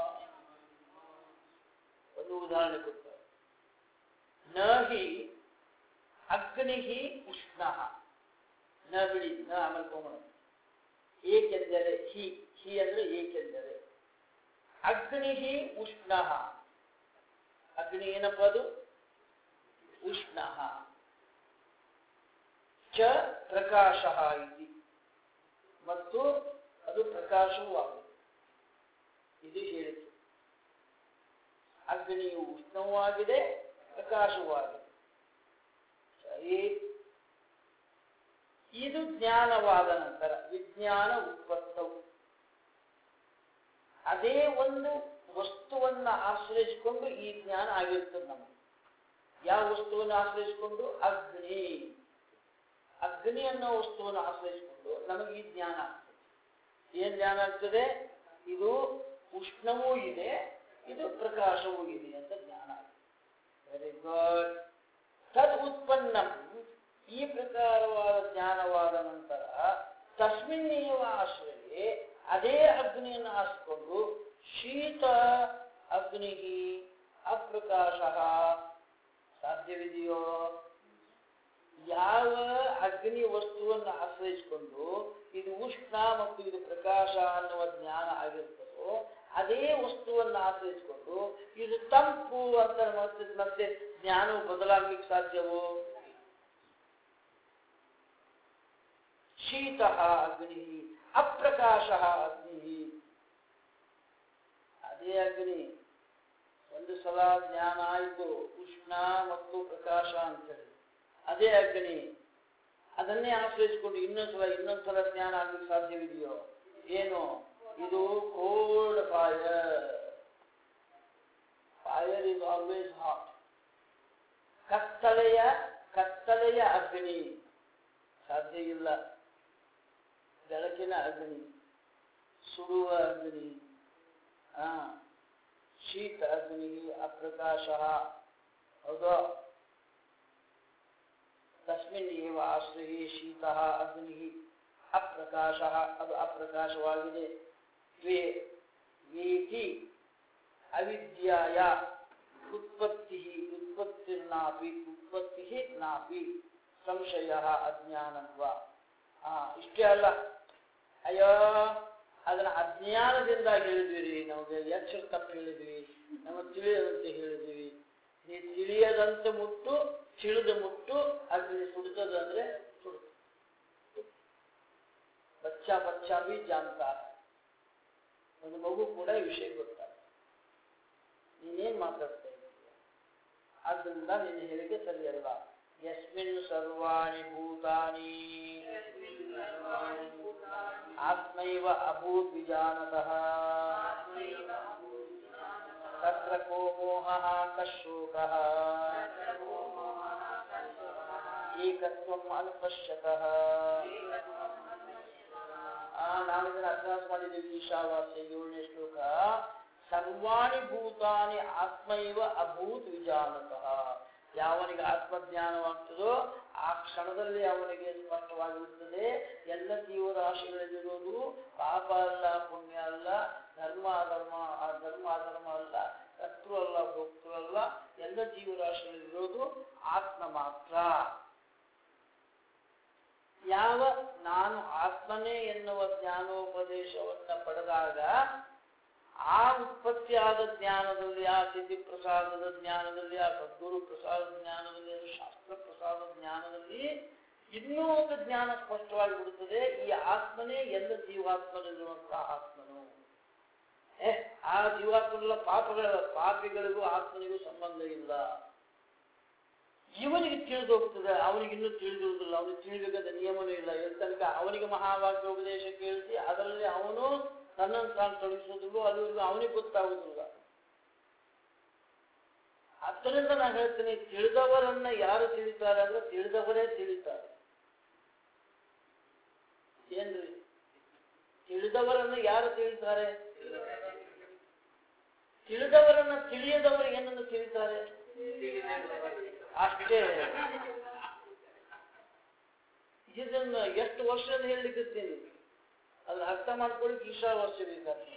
ಒಂದು ಉದಾಹರಣೆ ಕೊಡ್ತಾರೆ ನ ಹಿ ಅಗ್ನಿ ಉಷ್ಣ ನ ಬಿಡಿ ನ ಆಮೇಲೆ ತಗೊಂಡು ಏಕೆಂದರೆ ಹಿ ಹಿ ಅಂದ್ರೆ ಏಕೆಂದರೆ ಅಗ್ನಿ ಉಷ್ಣ ಅಗ್ನಿ ಏನಪ್ಪ ಅದು ಉಷ್ಣ ಚ ಪ್ರಕಾಶ ಇತಿ ಮತ್ತು ಅದು ಪ್ರಕಾಶವೂ ಆಗಿದೆ ಇದು ಹೇಳಿತು ಅಗ್ನಿಯು ಉಷ್ಣವೂ ಆಗಿದೆ ಪ್ರಕಾಶವೂ ಆಗಿದೆ ಸರಿ ಇದು ಜ್ಞಾನವಾದ ನಂತರ ವಿಜ್ಞಾನ ಉತ್ಪತ್ತವು ಅದೇ ಒಂದು ವಸ್ತುವನ್ನ ಆಶ್ರಯಿಸಿಕೊಂಡು ಈ ಜ್ಞಾನ ಆಗಿರ್ತದೆ ನಮಗೆ ಯಾವ ವಸ್ತುವನ್ನು ಆಶ್ರಯಿಸಿಕೊಂಡು ಅಗ್ನಿ ಅಗ್ನಿ ಅನ್ನೋ ವಸ್ತುವನ್ನು ಆಶ್ರಯಿಸಿಕೊಂಡು ನಮಗೆ ಈ ಜ್ಞಾನ ಆಗ್ತದೆ ಏನ್ ಜ್ಞಾನ ಆಗ್ತದೆ ಇದು ಉಷ್ಣವೂ ಇದೆ ಇದು ಪ್ರಕಾಶವೂ ಇದೆ ಅಂತ ಜ್ಞಾನ ಆಗ್ತದೆ ವೆರಿ ಗುಡ್ ತದ್ ಉತ್ಪನ್ನ ಈ ಪ್ರಕಾರವಾದ ಜ್ಞಾನವಾದ ನಂತರ ತಸ್ಮಿನ್ನೇವ ಆಶ್ರಯೇ ಅದೇ ಅಗ್ನಿಯನ್ನು ಆರಿಸಿಕೊಂಡು ಶೀತ ಅಗ್ನಿ ಅಪ್ರಕಾಶ ಸಾಧ್ಯವಿದೆಯೋ ಯಾವ ಅಗ್ನಿ ವಸ್ತುವನ್ನು ಆಶ್ರಯಿಸಿಕೊಂಡು ಇದು ಉಷ್ಣ ಮತ್ತು ಇದು ಪ್ರಕಾಶ ಅನ್ನುವ ಜ್ಞಾನ ಆಗಿರ್ತದೋ ಅದೇ ವಸ್ತುವನ್ನು ಆಶ್ರಯಿಸಿಕೊಂಡು ಇದು ತಂಪು ಅಂತ ಮತ್ತೆ ಮತ್ತೆ ಜ್ಞಾನವು ಬದಲಾಗ್ಲಿಕ್ಕೆ ಸಾಧ್ಯವೋ ಶೀತ ಅಗ್ನಿ ಅಪ್ರಕಾಶ ಅಗ್ನಿ ಅದೇ ಅಗ್ನಿ ಒಂದು ಸಲ ಜ್ಞಾನ ಆಯಿತು ಉಷ್ಣ ಮತ್ತು ಪ್ರಕಾಶ ಅಂತೇಳಿ ಅದೇ ಅಗ್ನಿ ಅದನ್ನೇ ಆಶ್ರಯಿಸಿಕೊಂಡು ಇನ್ನೊಂದ್ಸಲ ಇನ್ನೊಂದ್ಸಲ ಜ್ಞಾನ ಆಗ್ಲಿಕ್ಕೆ ಸಾಧ್ಯವಿದೆಯೋ ಏನು ಇದು cold fire fire is always hot ಕತ್ತಲೆಯ ಕತ್ತಲೆಯ ಅಗ್ನಿ ಸಾಧ್ಯ ಇಲ್ಲ ಬೆಳಕಿನ ಅಗ್ನಿ ಸುಡುವ ಅಗ್ನಿ ಆ ಶೀತ ಅಗ್ನಿ ಅಪ್ರಕಾಶ ಹೌದಾ ತಸ್ಮಿನ್ ಏವ ಆಶ್ರಯೇ ಶೀತ ಅಗ್ನಿ ಅಪ್ರಕಾಶ ಅದು ಅಪ್ರಕಾಶವಾಗಿದೆ ದ್ವೇ ವೇತಿ ಅವಿದ್ಯಾಯ ಉತ್ಪತ್ತಿ ಉತ್ಪತ್ತಿರ್ನಾಪಿ ಉತ್ಪತ್ತಿ ನಾಪಿ ಸಂಶಯ ಅಜ್ಞಾನತ್ವ ಆ ಇಷ್ಟೇ ಅಲ್ಲ ಅಯ್ಯೋ ಅದನ್ನ ಅಜ್ಞಾನದಿಂದ ಹೇಳಿದ್ವಿ ರೀ ನಮಗೆ ಎಷ್ಟು ತಪ್ಪು ಹೇಳಿದ್ವಿ ನಮಗೆ ತಿಳಿಯದಂತೆ ಹೇಳಿದ್ವಿ ನೀ ತಿಳಿಯದಂತೆ ಮುಟ್ಟು ತಿಳಿದ ಮುಟ್ಟು ಅಗ್ನಿ ಸುಡ್ತದಂದ್ರೆ ಸುಡ್ತು ಬಚ್ಚ ಬಚ್ಚ ಬಿ ಜಾನ್ತಾ ಒಂದು ಮಗು ಕೂಡ ಈ ವಿಷಯ ಗೊತ್ತಾಗ ನೀನೇನ್ ಮಾತಾಡ್ತಾ ಇದ್ದೀಯ ಆದ್ದರಿಂದ ನಿನ್ನ ಹೇಳಿಕೆ ಸರಿಯಲ್ಲ ಯಸ್ಮಿನ್ ಸರ್ವಾಣಿ ಭೂತಾನಿ ಆತ್ಮೈವ ಅಭೂತ್ ವಿಜಾನತಃ ತತ್ರ ಕೋ ಮೋಹಃ ಕಶೋಕಃ ಏಕತ್ವಂ ಅನುಪಶ್ಯತಃ ಆ ನಾವು ಇದನ್ನ ಅಭ್ಯಾಸ ಮಾಡಿದ್ದೀವಿ ಈಶಾವಾಸ್ಯ ಏಳನೇ ಶ್ಲೋಕ ಸರ್ವಾಣಿ ಭೂತಾನಿ ಆತ್ಮೈವ ಅಭೂತ್ ವಿಜಾನತಃ ಯಾವನಿಗೆ ಆತ್ಮಜ್ಞಾನವಾಗ್ತದೋ ಆ ಕ್ಷಣದಲ್ಲಿ ಅವನಿಗೆ ಸ್ಪಷ್ಟವಾಗಿರುತ್ತದೆ ಎಲ್ಲ ಜೀವರಾಶಿಗಳಲ್ಲಿರೋದು ಪಾಪ ಅಲ್ಲ ಪುಣ್ಯ ಅಲ್ಲ ಧರ್ಮ ಅಧರ್ಮ ಆ ಧರ್ಮ ಅಧರ್ಮ ಅಲ್ಲ ಕರ್ತೃ ಅಲ್ಲ ಭೋಕ್ತೃ ಅಲ್ಲ ಎಲ್ಲ ಜೀವರಾಶಿಗಳಲ್ಲಿರೋದು ಆತ್ಮ ಮಾತ್ರ ಯಾವ ನಾನು ಆತ್ಮನೇ ಎನ್ನುವ ಜ್ಞಾನೋಪದೇಶವನ್ನ ಪಡೆದಾಗ ಆ ಉತ್ಪತ್ತಿಯಾದ ಜ್ಞಾನದಲ್ಲಿ ಆ ಸಿದ್ಧಿ ಪ್ರಸಾದದ ಜ್ಞಾನದಲ್ಲಿ ಆ ಸದ್ಗುರು ಪ್ರಸಾದದ ಜ್ಞಾನದಲ್ಲಿ ಆ ಶಾಸ್ತ್ರ ಪ್ರಸಾದದ ಜ್ಞಾನದಲ್ಲಿ ಇನ್ನೂ ಒಂದು ಜ್ಞಾನ ಸ್ಪಷ್ಟವಾಗಿ ಬಿಡುತ್ತದೆ ಈ ಆತ್ಮನೇ ಎಲ್ಲ ಜೀವಾತ್ಮನಲ್ಲಿರುವಂತಹ ಆತ್ಮನು ಏ ಆ ಜೀವಾತ್ಮನೆಲ್ಲ ಪಾಪಗಳ ಪಾಪಿಗಳಿಗೂ ಆತ್ಮನಿಗೂ ಸಂಬಂಧ ಇಲ್ಲ ಇವನಿಗೆ ತಿಳಿದು ಹೋಗ್ತದೆ ಅವನಿಗೆ ಇನ್ನೂ ತಿಳಿದಿರುವುದಿಲ್ಲ ಅವನಿಗೆ ತಿಳಿಬೇಕಾದ ನಿಯಮನೂ ಇಲ್ಲ ಎಲ್ಲಿ ತನಕ ಅವನಿಗೆ ಮಹಾವಾಕ್ಯ ಉಪದೇಶ ಕೇಳಿಸಿ ಅದರಲ್ಲಿ ಅವನು ತನ್ನನ್ನು ತಾನು ತೊಡಗಿಸೋದಿಲ್ಲೋ ಅಲ್ಲಿವರೆಗೂ ಅವನಿಗೆ ಗೊತ್ತಾಗುವುದಿಲ್ಲ ಆದ್ದರಿಂದ ನಾನು ಹೇಳ್ತೀನಿ ತಿಳಿದವರನ್ನ ಯಾರು ತಿಳಿತಾರೆ ಅಂದ್ರೆ ತಿಳಿದವರೇ ತಿಳಿತಾರೆ ಏನ್ರಿ ತಿಳಿದವರನ್ನ ಯಾರು ತಿಳಿತಾರೆ ತಿಳಿದವರನ್ನ ತಿಳಿಯದವರು ಏನನ್ನು ತಿಳಿತಾರೆ ಅಷ್ಟೇ ಇದನ್ನ ಎಷ್ಟು ವರ್ಷದ ಹೇಳಲಿಕ್ಕತ್ತೀನಿ ಅದನ್ನ ಅರ್ಥ ಮಾಡ್ಕೊಳ್ಳಿಕ್ಕೆ ಈಶಾ ವರ್ಷ ಬೇಕಾಗ್ತದೆ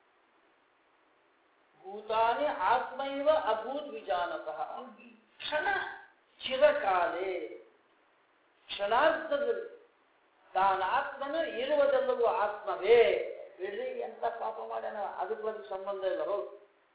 ಭೂತಾನಿ ಆತ್ಮೈವ ಅಭೂತ್ ವಿಜಾನತಃ ಕ್ಷಣ ಚಿರಕಾಲೇ ಕ್ಷಣಾರ್ಥದಲ್ಲಿ ತಾನಾತ್ಮನು ಇರುವುದೆಲ್ಲವೂ ಆತ್ಮವೇ ಬಿಡ್ರಿ ಎಂತ ಪಾಪ ಮಾಡ್ಯಾನ ಅದಕ್ಕೆ ಅದಕ್ಕೆ ಸಂಬಂಧ ಇಲ್ಲ ಹೋಗಿ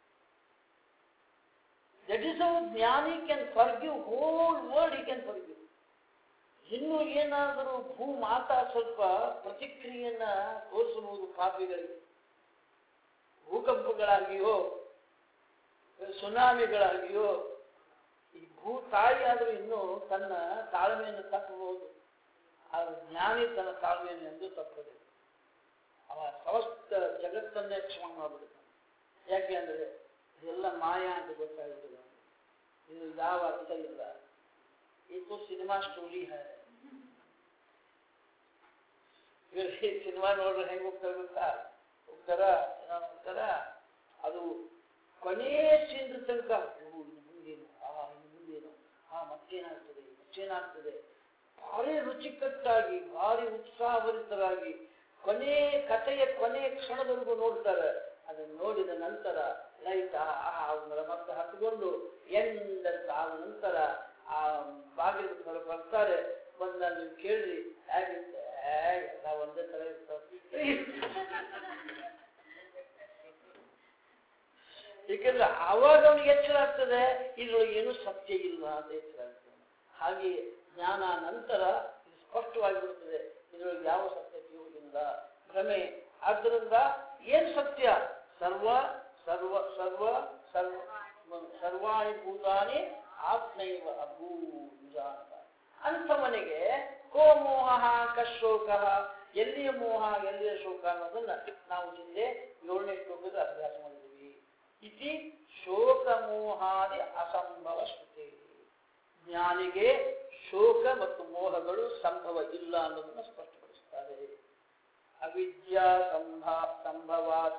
ದಟ್ ಇಸ್ ಅವ್ ಜ್ಞಾನಿ ಕ್ಯಾನ್ ಫರ್ಗಿವ್ ಹೋಲ್ ವರ್ಲ್ಡ್ ಈ ಕ್ಯಾನ್ ಫರ್ಗಿವ್ ಇನ್ನು ಏನಾದರೂ ಭೂ ಮಾತಾ ಸ್ವಲ್ಪ ಪ್ರತಿಕ್ರಿಯೆಯನ್ನ ತೋರಿಸಬಹುದು ಪಾಪಿಗಳಿಗೆ ಭೂಕಂಪಗಳಾಗಿಯೋ ಸುನಾಮಿಗಳಾಗಿಯೋ ಈ ಭೂ ತಾಯಿ ಆದರೂ ಇನ್ನೂ ತನ್ನ ತಾಳ್ಮೆಯನ್ನು ತಪ್ಪಬಹುದು ಆದ್ರೆ ಜ್ಞಾನಿ ತನ್ನ ತಾಳ್ಮೆಯನ್ನು ಎಂದೂ ತಪ್ಪದೆ ಅವ ಸಮಸ್ತ ಜಗತ್ತನ್ನೇ ಕ್ಷಮ ಮಾಡಿಬಿಡ್ತಾನೆ ಯಾಕೆ ಅಂದ್ರೆ ಇದೆಲ್ಲ ಮಾಯಾ ಅಂತ ಗೊತ್ತಾಗಿರ್ತದೆ ಇದು ಯಾವ ಅರ್ಥ ಇಲ್ಲ ಇದು ಸಿನಿಮಾ ಸ್ಟೋರಿ ಹೈ ಇವ್ರಿಗೆ ಸಿನಿಮಾ ನೋಡ್ರೆ ಹೆಂಗ್ ಹೋಗ್ತಾರೆ ಗೊತ್ತಾ ಹೋಗ್ತಾರ ಏನೋ ಹೋಗ್ತಾರ ಅದು ಕೊನೆಯ ಸೀನ್ ತನಕ ಓ, ಇನ್ನು ಮುಂದೇನು ಆ ಇನ್ನು ಮುಂದೇನು ಆ ಮತ್ತೇನಾಗ್ತದೆ ಮತ್ತೇನಾಗ್ತದೆ ಭಾರಿ ರುಚಿಕಟ್ಟಾಗಿ ಭಾರಿ ಉತ್ಸಾಹಭರಿತರಾಗಿ ಕೊನೆ ಕಥೆಯ ಕೊನೆ ಕ್ಷಣದವರೆಗೂ ನೋಡ್ತಾರೆ ಅದನ್ನು ನೋಡಿದ ನಂತರ ಲೈಟ್ ಅವರ ಮತ್ತೆ ಹತ್ಕೊಂಡು ಎಂದಂತ ಆದ ನಂತರ ಆ ಬಾಗಿಲು ಹೊರಗೆ ಬರ್ತಾರೆ ಬಂದು ನಾನು ನೀವು ಕೇಳ್ರಿ ಹೇಗಿತ್ತು ಏ, ಎಲ್ಲ ಒಂದೇ ತರ ಇರ್ತಾವೆ ಏಕೆಂದ್ರೆ ಆವಾಗ ಅವನಿಗೆ ಎಚ್ಚರ ಆಗ್ತದೆ ಇದ್ರೊಳಗೆ ಏನು ಸತ್ಯ ಇಲ್ಲ ಅಂತ ಎಚ್ಚರ ಆಗ್ತದೆ ಹಾಗೆ ಜ್ಞಾನ ನಂತರ ಇದು ಸ್ಪಷ್ಟವಾಗಿ ಬಿಡುತ್ತದೆ ಇದರೊಳಗೆ ಯಾವ ಸತ್ಯತೆಯೂ ಇಲ್ಲ ಭ್ರಮೆ ಆದ್ದರಿಂದ ಏನ್ ಸತ್ಯ ಸರ್ವ ಸರ್ವ ಸರ್ವ ಸರ್ವ ಸರ್ವಾಣಿ ಭೂತಾನಿ ಆತ್ಮೈವ ಅಭೂ ಜಾತ ಅಂಥವನಿಗೆ ಕೋ ಮೋಹ ಕಶೋಕ ಎಲ್ಲಿಯ ಮೋಹ ಎಲ್ಲಿಯ ಶೋಕ ಅನ್ನೋದನ್ನ ನಾವು ಹಿಂದೆ ಏಳನೇ ಶ್ಲೋಕದ ಅಭ್ಯಾಸ ಮಾಡಿದ್ವಿ ಇತಿ ಶೋಕ ಮೋಹಾದಿ ಅಸಂಭವ ಶ್ರುತಿ ಜ್ಞಾನಿಗೆ ಶೋಕ ಮತ್ತು ಮೋಹಗಳು ಸಂಭವ ಇಲ್ಲ ಅನ್ನೋದನ್ನ ಸ್ಪಷ್ಟಪಡಿಸ್ತಾರೆ ಅವಿದ್ಯಾ ಸಂಭಾ ಸಂಭವಾತ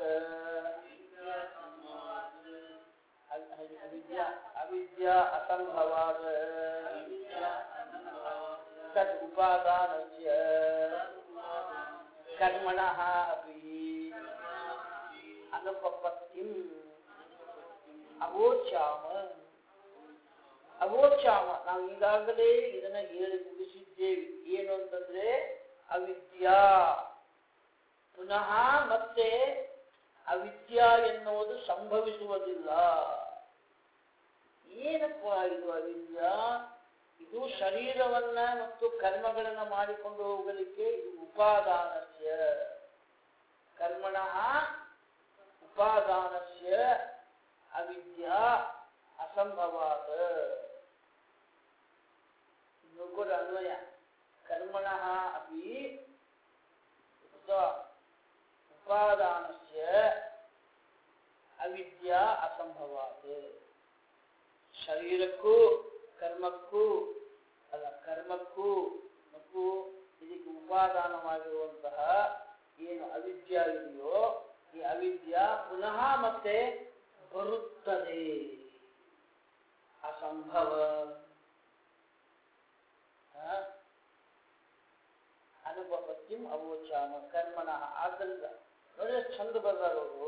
ಅವಿ- ಅವಿದ್ಯಾ ಅವಿದ್ಯಾ ಅಸಂಭವಾದ ತದ್ ಉಪಾದಾನಸ್ಯ ಕರ್ಮಣಃ ಅಪಿ ಅನುಪಪತ್ತಿಂ ಅವೋಚಾಮ ಅವೋಚಾಮ ನಾವು ಈಗಾಗಲೇ ಇದನ್ನ ಹೇಳಿ ಮುಗಿಸಿದ್ದೇವೆ ಏನು ಅಂತಂದ್ರೆ ಅವಿದ್ಯಾ ಪುನಃ ಮತ್ತೆ ಅವಿದ್ಯಾ ಎನ್ನುವುದು ಸಂಭವಿಸುವುದಿಲ್ಲ ಏನಪ್ಪ ಇದು ಅವಿದ್ಯಾ ಇದು ಶರೀರವನ್ನ ಮತ್ತು ಕರ್ಮಗಳನ್ನ ಮಾಡಿಕೊಂಡು ಹೋಗಲಿಕ್ಕೆ ಇದು ಉಪಾದಾನಸ್ಯ ಕರ್ಮಣಃ ಉಪಾದಾನಸ್ಯ ಅವಿದ್ಯಾ ಅಸಂಭವಾದ ನುಗುರ ಅನ್ವಯ ಕರ್ಮಣಃ ಅಪಿ ಉಪಾದಾನಸ್ಯ ಅವಿದ್ಯಾ ಅಸಂಭವಾದ ಶರೀರಕ್ಕೂ ಕರ್ಮಕ್ಕೂ ಅಲ್ಲ ಕರ್ಮಕ್ಕೂ ಮತ್ತು ಇದಕ್ಕೆ ಉಪಾದಾನವಾಗಿರುವಂತಹ ಏನು ಅವಿದ್ಯಾ ಇದೆಯೋ ಈ ಅವಿದ್ಯಾ ಪುನಃ ಮತ್ತೆ ಬರುತ್ತದೆ ಅಸಂಭವ ಆ? ಅನುಭವತ್ತಿಂ ಅವೋಚಾಮ ಕರ್ಮಣ ಆದ್ದರಿಂದ ನೋಡಿ ಎಷ್ಟು ಚಂದ ಬರ್ದಾರವರು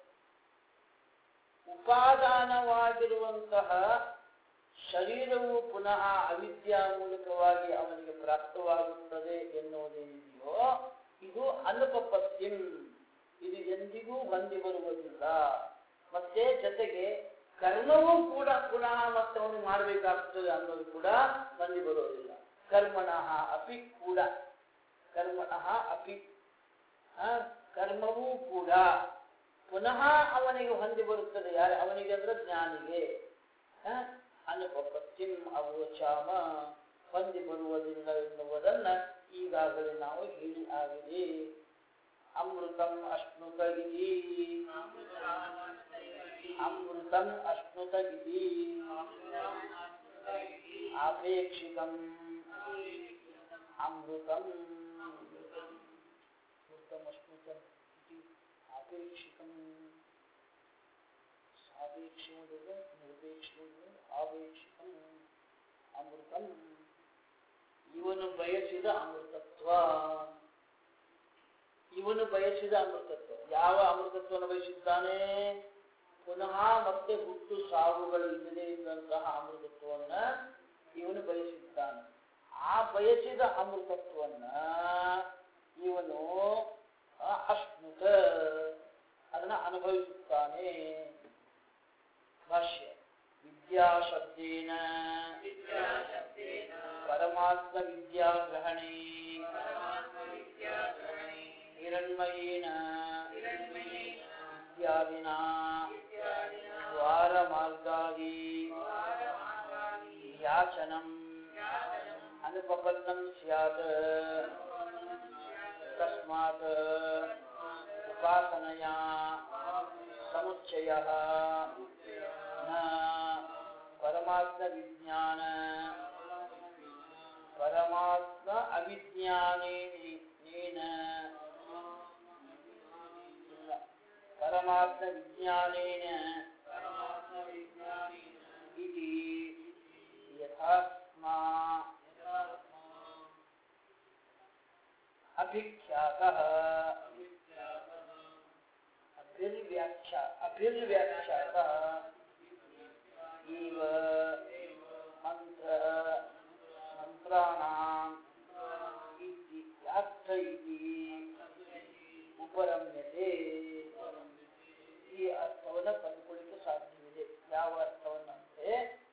ಉಪಾದಾನವಾಗಿರುವಂತಹ ಶರೀರವು ಪುನಃ ಅವಿದ್ಯಾ ಮೂಲಕವಾಗಿ ಅವನಿಗೆ ಪ್ರಾಪ್ತವಾಗುತ್ತದೆ ಎನ್ನುವುದೇನಿದೆಯೋ ಇದು ಅನುಪಪತ್ತಿಂ ಇದು ಎಂದಿಗೂ ಹೊಂದಿ ಬರುವುದಿಲ್ಲ ಮತ್ತೆ ಜೊತೆಗೆ ಕರ್ಮವೂ ಕೂಡ ಪುನಃ ಮತ್ತೆ ಅವನು ಮಾಡಬೇಕಾಗ್ತದೆ ಅನ್ನೋದು ಕೂಡ ಬಂದಿ ಬರೋದಿಲ್ಲ ಕರ್ಮಣಃ ಅಪಿ ಕೂಡ ಕರ್ಮಣಃ ಅಪಿ ಆ, ಕರ್ಮವೂ ಕೂಡ ಪುನಃ ಅವನಿಗೆ ಹೊಂದಿ ಬರುತ್ತದೆ ಯಾರು ಅವನಿಗೆ ಅಂದ್ರೆ ಜ್ಞಾನಿಗೆ ಆ, ಅನುಪಪತ್ತಿಂ ಅವೋಚಾಮ ಹೊಂದಿ ಬರುವುದಿಲ್ಲ ಎನ್ನುವುದನ್ನ ಈಗಾಗಲೇ ನಾವು ಹೇಳಿ ಆಗಿದೆ ಅಮೃತಂ ಅಶ್ನುತ ಇತಿ ಅಮೃತಂ ಅಶ್ನುತ ಇತಿ ಆಪೇಕ್ಷಿತಂ ಅಮೃತಂ ಅಮೃತಂ ಅಶ್ನುತಂ ಇತಿ ಆಪೇಕ್ಷಿತಂ ಸಾಪೇಕ್ಷಿಸುವುದಿಲ್ಲ ನಿರಪೇಕ್ಷಿಸುವುದಿಲ್ಲ ಆಪೇಕ್ಷಿತಂ ಅಮೃತಂ ಇವನು ಬಯಸಿದ ಅಮೃತತ್ವ ಇವನು ಬಯಸಿದ ಅಮೃತತ್ವ ಯಾವ ಅಮೃತತ್ವವನ್ನು ಬಯಸಿದ್ದಾನೆ ಪುನಃ ಮತ್ತೆ ಹುಟ್ಟು ಸಾವುಗಳು ಇಲ್ಲದೆ ಇದ್ದಂತಹ ಅಮೃತತ್ವವನ್ನ ಇವನು ಬಯಸಿದ್ದಾನೆ ಆ ಬಯಸಿದ ಅಮೃತತ್ವವನ್ನ ಇವನು ಆ, ಅಶ್ನುತ ಅದನ್ನ ಅನುಭವಿಸುತ್ತಾನೆ ಭಾಷ್ಯ ವಿದ್ಯಾಶಬ್ದೇನ ಪರಮಾತ್ಮ ವಿದ್ಯಾಗ್ರಹಣೆ ಹಿರಣ್ಮಯೇನ ಇತ್ಯಾದಿನ ದ್ವಾರ ಮಾರ್ಗಾದಿ ಯಾಚನಂ ಅನುಪಪನ್ನಂ ಸ್ಯಾತ್ ತಸ್ಮಾತ್ ಉಪಾಸನಯ ಸಮುಚ್ಚಯ ನ ಪರಮಾತ್ಮ ವಿಜ್ಞಾನ ಪರಮಾತ್ಮ ಅವಿಜ್ಞಾನೇನ ಇಲ್ಲ ಪರಮಾತ್ಮ ವಿಜ್ಞಾನೇನ ಇತಿ ಯಥಾಸ್ಮಾ ಅಭಿಖ್ಯಾತಃ ಅಭಿರ್ವ್ಯಾಖ್ಯಾ ಅಭಿರ್ವ್ಯಾಖ್ಯಾತಃ ಇವ ಮಂತ್ರ ಮಂತ್ರಾಣಾಂ ಇತಿ ಅರ್ಥ ಇತಿ ಉಪರಮ್ಯತೆ ಈ ಅರ್ಥವನ್ನು ಕಂಡುಕೊಳ್ಳಿಕ್ಕೆ ಸಾಧ್ಯವಿದೆ ಯಾವ ಅರ್ಥವನ್ನಂತೆ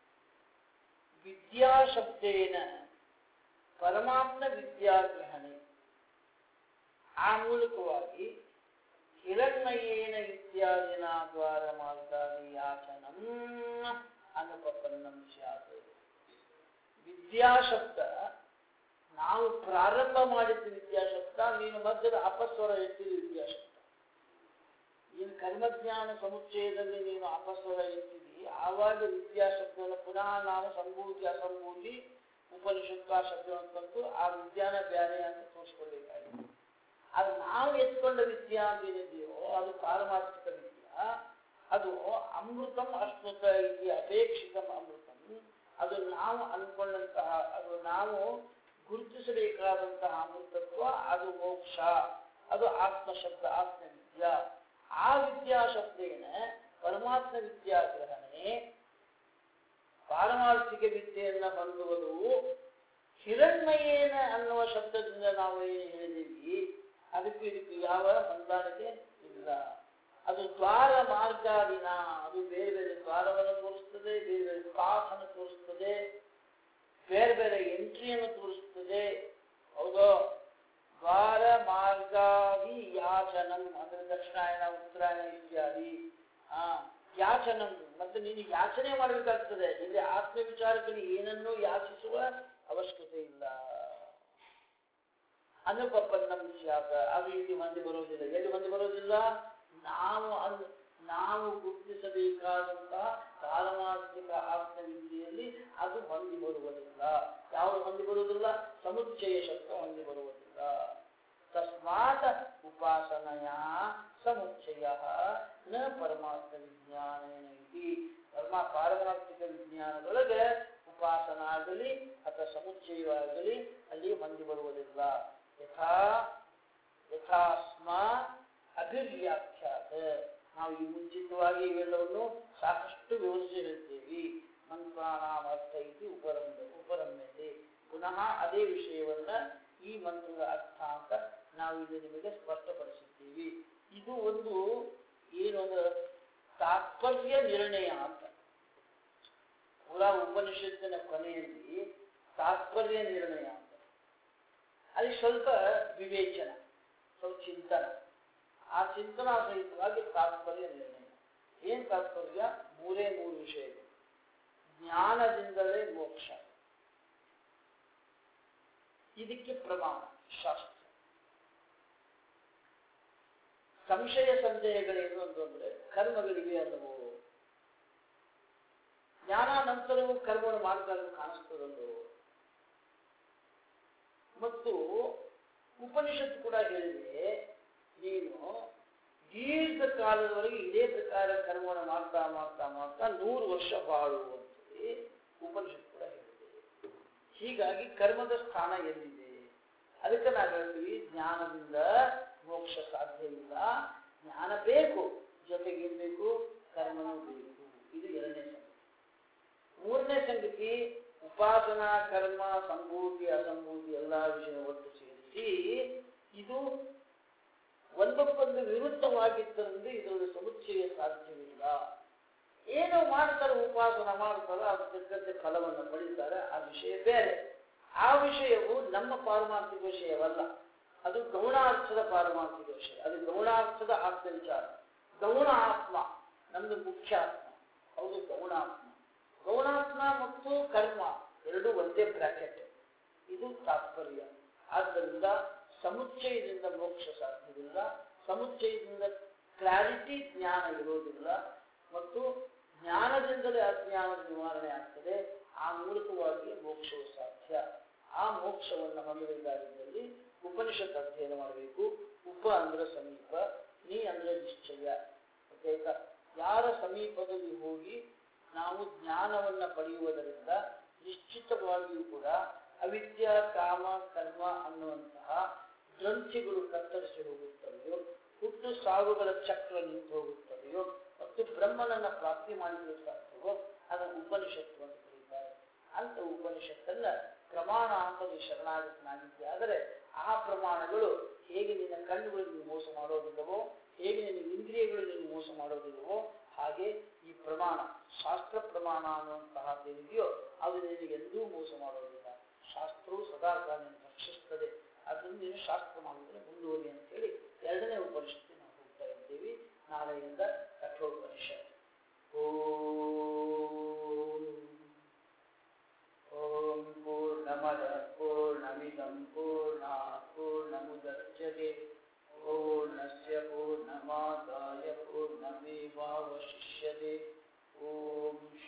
ವಿದ್ಯಾಶಬ್ದೇನ ಪರಮಾತ್ಮ ವಿದ್ಯಾಗ್ರಹಣೆ ಆ ಮೂಲಕವಾಗಿ ಹಿರಣ್ಮಯೇನ ಇತ್ಯಾದಿನ ದ್ವಾರ ಮಾರ್ಗಾದಿ ಯಾಚನಂ ಅನುಪಪನ್ನಂ ಸ್ಯಾತ್ ವಿದ್ಯಾಶಬ್ದ ನಾವು ಪ್ರಾರಂಭ ಮಾಡಿದ ವಿದ್ಯಾಶಬ್ದ ನೀನು ಮಧ್ಯದ ಅಪಸ್ವರ ಎತ್ತಿದ ವಿದ್ಯಾಶಬ್ದ ನೀನು ಕರ್ಮಜ್ಞಾನ ಸಮುಚ್ಚಯದಲ್ಲಿ ನೀನು ಅಪಸ್ವರ ಎತ್ತಿದಿ ಆವಾಗ ವಿದ್ಯಾಶಬ್ದವನ್ನು ಪುನಃ ನಾವು ಸಂಭೂತಿ ಅಸಂಭೂತಿ ಉಪನಿಷತ್ವ ಶಬ್ದವನ್ನು ತಂದು ಆ ವಿಜ್ಞಾನ ಬ್ಯಾರೆ ಅಂತ ತೋರಿಸ್ಕೊಳ್ಬೇಕಾಗಿದೆ ಅದು ನಾವು ಎತ್ಕೊಂಡ ವಿದ್ಯಾ ಅಂತ ಏನಿದೆಯೋ ಅದು ಪಾರಮಾರ್ಥಿಕ ವಿದ್ಯಾ ಅದು ಅಮೃತಂ ಅಶ್ನುತ ಇದೆ ಅಪೇಕ್ಷಿತಂ ಅಮೃತಂ ಅದು ನಾವು ಅನ್ಕೊಂಡಂತಹ ಅದು ನಾವು ಗುರುತಿಸಬೇಕಾದಂತಹ ಅಮೃತತ್ವ ಅದು ಮೋಕ್ಷ ಅದು ಆತ್ಮಶಬ್ದ ಆತ್ಮವಿದ್ಯಾ ಆ ವಿದ್ಯಾ ಶಬ್ದೇನ ಪರಮಾತ್ಮ ವಿದ್ಯಾಗ್ರಹಣೆ ಪಾರಮಾರ್ಥಿಕ ವಿದ್ಯೆಯನ್ನ ಹೊಂದುವುದು ಹಿರಣ್ಮಯೇನ ಅನ್ನುವ ಶಬ್ದದಿಂದ ನಾವು ಏನು ಹೇಳಿದೀವಿ ಅದಕ್ಕೂ ಇದಕ್ಕೂ ಯಾವ ಹೊಂದಾಣಿಕೆ ಇಲ್ಲ ಅದು ದ್ವಾರ ಮಾರ್ಗಾದಿನ ಅದು ಬೇರೆ ಬೇರೆ ದ್ವಾರವನ್ನು ತೋರಿಸ್ತದೆ ಬೇರೆ ಬೇರೆ ಪಾಸ್ ಅನ್ನು ತೋರಿಸ್ತದೆ ಬೇರೆ ಬೇರೆ ಎಂಟ್ರಿಯನ್ನು ತೋರಿಸ್ತದೆ ಹೌದು ದ್ವಾರ ಮಾರ್ಗಾದಿ ಯಾಚನಂ ಅಂದ್ರೆ ದಕ್ಷಿಣಾಯನ ಉತ್ತರಾಯಣ ಇತ್ಯಾದಿ ಆ ಯಾಚನಂ ಮತ್ತೆ ನೀನು ಯಾಚನೆ ಮಾಡಬೇಕಾಗ್ತದೆ ಇಲ್ಲಿ ಆತ್ಮ ವಿಚಾರದಲ್ಲಿ ಏನನ್ನೂ ಯಾಚಿಸುವ ಅವಶ್ಯಕತೆ ಇಲ್ಲ ಅನುಪಪನ್ನಂ ಸ್ಯಾತ ಅದು ಇಲ್ಲಿ ಮಂದಿ ಬರೋದಿಲ್ಲ ಎಲ್ಲಿ ಮಂದಿ ಬರೋದಿಲ್ಲ ನಾವು ಅನ್ ನಾವು ಗುರುತಿಸಬೇಕಾದಂತಹ ಪಾರಮಾರ್ಥಿಕ ಆತ್ಮವಿದ್ಯೆಯಲ್ಲಿ ಅದು ಹೊಂದಿ ಬರುವುದಿಲ್ಲ ಯಾವುದು ಹೊಂದಿ ಬರುವುದಿಲ್ಲ ಸಮುಚ್ಚಯ ಶಬ್ದ ಹೊಂದಿ ಬರುವುದಿಲ್ಲ ತಸ್ಮಾತ್ ಉಪಾಸನೆಯ ಸಮುಚ್ಚಯ ನ ಪರಮಾರ್ಥ ವಿಜ್ಞಾನೇನ ಇತಿ ಪರಮ ಪಾರಮಾರ್ಥಿಕ ವಿಜ್ಞಾನದೊಳಗೆ ಉಪಾಸನ ಆಗಲಿ ಅಥವಾ ಸಮುಚ್ಚಯವಾಗಲಿ ಅಲ್ಲಿ ಹೊಂದಿ ಬರುವುದಿಲ್ಲ ಯಥಾ ಯಥಾಸ್ಮ ಅಭಿವ್ಯಾಖ್ಯಾತ ನಾವು ಈ ಮುಂಚಿತವಾಗಿ ಇವೆಲ್ಲವನ್ನು ಸಾಕಷ್ಟು ವಿವರಿಸಿ ಹೇಳ್ತೇವೆ ಮಂತ್ರಾಣಾಮ ಅರ್ಥ ಇತಿ ಉಪರಮ್ಯ ಉಪರಮ್ಯತೆ ಪುನಃ ಅದೇ ವಿಷಯವನ್ನ ಈ ಮಂತ್ರದ ಅರ್ಥ ಅಂತ ನಾವು ಇಲ್ಲಿ ನಿಮಗೆ ಸ್ಪಷ್ಟಪಡಿಸಿದ್ದೀವಿ ಇದು ಒಂದು ಏನು ಅಂದ್ರೆ ತಾತ್ಪರ್ಯ ನಿರ್ಣಯ ಅಂತ ಪುರಾ ಉಪನಿಷತ್ತಿನ ಕೊನೆಯಲ್ಲಿ ತಾತ್ಪರ್ಯ ನಿರ್ಣಯ ಅಂತ ಅಲ್ಲಿ ಸ್ವಲ್ಪ ವಿವೇಚನ ಸ್ವಲ್ಪ ಚಿಂತನ ಆ ಚಿಂತನಾ ಸಹಿತವಾಗಿ ತಾತ್ಪರ್ಯ ನಿರ್ಣಯ ಏನ್ ತಾತ್ಪರ್ಯ ಮೂರೇ ಮೂರು ವಿಷಯಗಳು ಜ್ಞಾನದಿಂದಲೇ ಮೋಕ್ಷ ಇದಕ್ಕೆ ಪ್ರಮಾಣ ಶಾಸ್ತ್ರ ಸಂಶಯ ಸಂದೇಹಗಳೇನು ಅಂತಂದ್ರೆ ಕರ್ಮಗಳಿವೆ ಅಲ್ಲವೋ ಜ್ಞಾನಾನಂತರವೂ ಕರ್ಮವನ್ನು ಮಾಡ್ತಾರೆ ಕಾಣಿಸ್ತದಲ್ಲೋ ಮತ್ತು ಉಪನಿಷತ್ತು ಕೂಡ ಹೇಳಿದೆ ನೀನು ದೀರ್ಘ ಕಾಲದವರೆಗೆ ಇದೇ ಪ್ರಕಾರ ಕರ್ಮವನ್ನು ಮಾಡ್ತಾ ಮಾಡ್ತಾ ಮಾಡ್ತಾ ನೂರು ವರ್ಷ ಬಾಳು ಅಂತೇಳಿ ಉಪನಿಷತ್ತು ಕೂಡ ಹೇಳಿದೆ ಹೀಗಾಗಿ ಕರ್ಮದ ಸ್ಥಾನ ಎಲ್ಲಿದೆ ಅದಕ್ಕೆ ನಾವು ಹೇಳ್ತೀವಿ ಜ್ಞಾನದಿಂದ ಮೋಕ್ಷ ಸಾಧ್ಯ ಇಲ್ಲ ಜ್ಞಾನ ಬೇಕು ಜೊತೆಗೆ ಏನ್ ಬೇಕು ಕರ್ಮನೂ ಬೇಕು ಇದು ಎರಡನೇ ಸಂಗತಿ ಮೂರನೇ ಸಂಗತಿ ಉಪಾಸನಾ ಕರ್ಮ ಸಂಭೂತಿ ಅಸಂಭೂತಿ ಎಲ್ಲಾ ವಿಷಯ ಒಟ್ಟು ಸೇರಿಸಿ ಇದು ಒಂದಕ್ಕೊಂದು ವಿರುದ್ಧವಾಗಿದ್ದರಿಂದ ಇದರ ಸಮುಚ್ಚಯ ಸಾಧ್ಯವಿಲ್ಲ ಏನೋ ಮಾಡ್ತಾರೆ ಉಪಾಸನ ಮಾಡ್ತಾರೆ ಅದು ತಕ್ಕಂತೆ ಫಲವನ್ನು ಪಡೀತಾರೆ ಆ ವಿಷಯ ಬೇರೆ ಆ ವಿಷಯವು ನಮ್ಮ ಪಾರಮಾರ್ಥಿಕ ವಿಷಯವಲ್ಲ ಅದು ಗೌಣಾರ್ಥದ ಪಾರಮಾರ್ಥಿಕ ವಿಷಯ ಅದು ಗೌಣಾರ್ಥದ ಆತ್ಮ ವಿಚಾರ ಗೌಣ ಆತ್ಮ ನಮ್ದು ಮುಖ್ಯ ಆತ್ಮ ಹೌದು ಗೌಣಾತ್ಮ ಗೌಣಾತ್ಮ ಮತ್ತು ಕರ್ಮ ಎರಡೂ ಒಂದೇ ಬ್ರಾಕೆಟ್ ಇದು ತಾತ್ಪರ್ಯ ಆದ್ದರಿಂದ ಸಮುಚ್ಚಯದಿಂದ ಮೋಕ್ಷ ಸಾಧ್ಯವಿಲ್ಲ ಸಮುಚ್ಚಯದಿಂದ ಕ್ಲಾರಿಟಿ ಜ್ಞಾನ ಇರೋದಿಲ್ಲ ಮತ್ತು ಜ್ಞಾನದಿಂದಲೇ ಅಜ್ಞಾನದ ನಿವಾರಣೆ ಆಗ್ತದೆ ಆ ಮೂಲಕವಾಗಿ ಮೋಕ್ಷವು ಸಾಧ್ಯ ಆ ಮೋಕ್ಷವನ್ನು ಹೊಂದಬೇಕಾಗಿದ್ದಲ್ಲಿ ಉಪನಿಷತ್ ಅಧ್ಯಯನ ಮಾಡಬೇಕು ಉಪ ಅಂದ್ರೆ ಸಮೀಪ ನೀ ಅಂದ್ರೆ ನಿಶ್ಚಯ ಗೊತ್ತಾಯ್ತಾ ಯಾರ ಸಮೀಪದಲ್ಲಿ ಹೋಗಿ ನಾವು ಜ್ಞಾನವನ್ನ ಪಡೆಯುವುದರಿಂದ ನಿಶ್ಚಿತವಾಗಿಯೂ ಕೂಡ ಅವಿದ್ಯ ಕಾಮ ಕರ್ಮ ಅನ್ನುವಂತಹ ಗ್ರಂಥಿಗಳು ಕತ್ತರಿಸಿ ಹೋಗುತ್ತವೆಯೋ ಹುಟ್ಟು ಸಾವುಗಳ ಚಕ್ರ ನಿಂತು ಹೋಗುತ್ತವೆಯೋ ಮತ್ತು ಬ್ರಹ್ಮನನ್ನ ಪ್ರಾಪ್ತಿ ಮಾಡಲಿಕ್ಕೆ ಸಾಧ್ಯವೋ ಅದನ್ನು ಉಪನಿಷತ್ತು ಅಂತ ಕರೀತಾರೆ ಅಂತ ಉಪನಿಷತ್ತನ್ನ ಪ್ರಮಾಣ ಅಂತ ನೀವು ಶರಣಾಗತನಾಗಿದ್ದೆ ಆದರೆ ಆ ಪ್ರಮಾಣಗಳು ಹೇಗೆ ನಿನ್ನ ಕಣ್ಣುಗಳು ನೀವು ಮೋಸ ಮಾಡೋದಿಲ್ಲವೋ ಹೇಗೆ ನಿನ್ನ ಇಂದ್ರಿಯಗಳು ನೀನು ಮೋಸ ಮಾಡೋದಿಲ್ಲವೋ ಹಾಗೆ ಈ ಪ್ರಮಾಣ ಶಾಸ್ತ್ರ ಪ್ರಮಾಣ ಅನ್ನುವಂತಹದ್ದೇನಿದೆಯೋ ಅದು ನಿನಗೆ ಎಂದೂ ಮೋಸ ಮಾಡೋದಿಲ್ಲ ಶಾಸ್ತ್ರವು ಸದಾ ಕಾಲ ನಿನ್ನನ್ನು ರಕ್ಷಿಸ್ತದೆ ಅದನ್ನು ನೀನು ಶಾಸ್ತ್ರ ಮಾಡುವುದನ್ನು ಮುಂದುವರಿ ಅಂತ ಹೇಳಿ ಎರಡನೇ ಉಪನಿಷತ್ತಿಗೆ ನಾವು ಹೋಗ್ತಾ ಇದ್ದೇವೆ ನಾಳೆಯಿಂದ ಕಠೋಪನಿಷತ್ ಓಂ ಓಂ ಪೂರ್ಣಮದ ಪೂರ್ಣಮಿದಂ ಪೂರ್ಣಾತ್ ಪೂರ್ಣಮುದಚ್ಯತೆ ಪೂರ್ಣಸ್ಯ ಪೂರ್ಣಮಾದಾಯ ಪೂರ್ಣಮೇವಾವಶಿಷ್ಯತೆ ಓಂ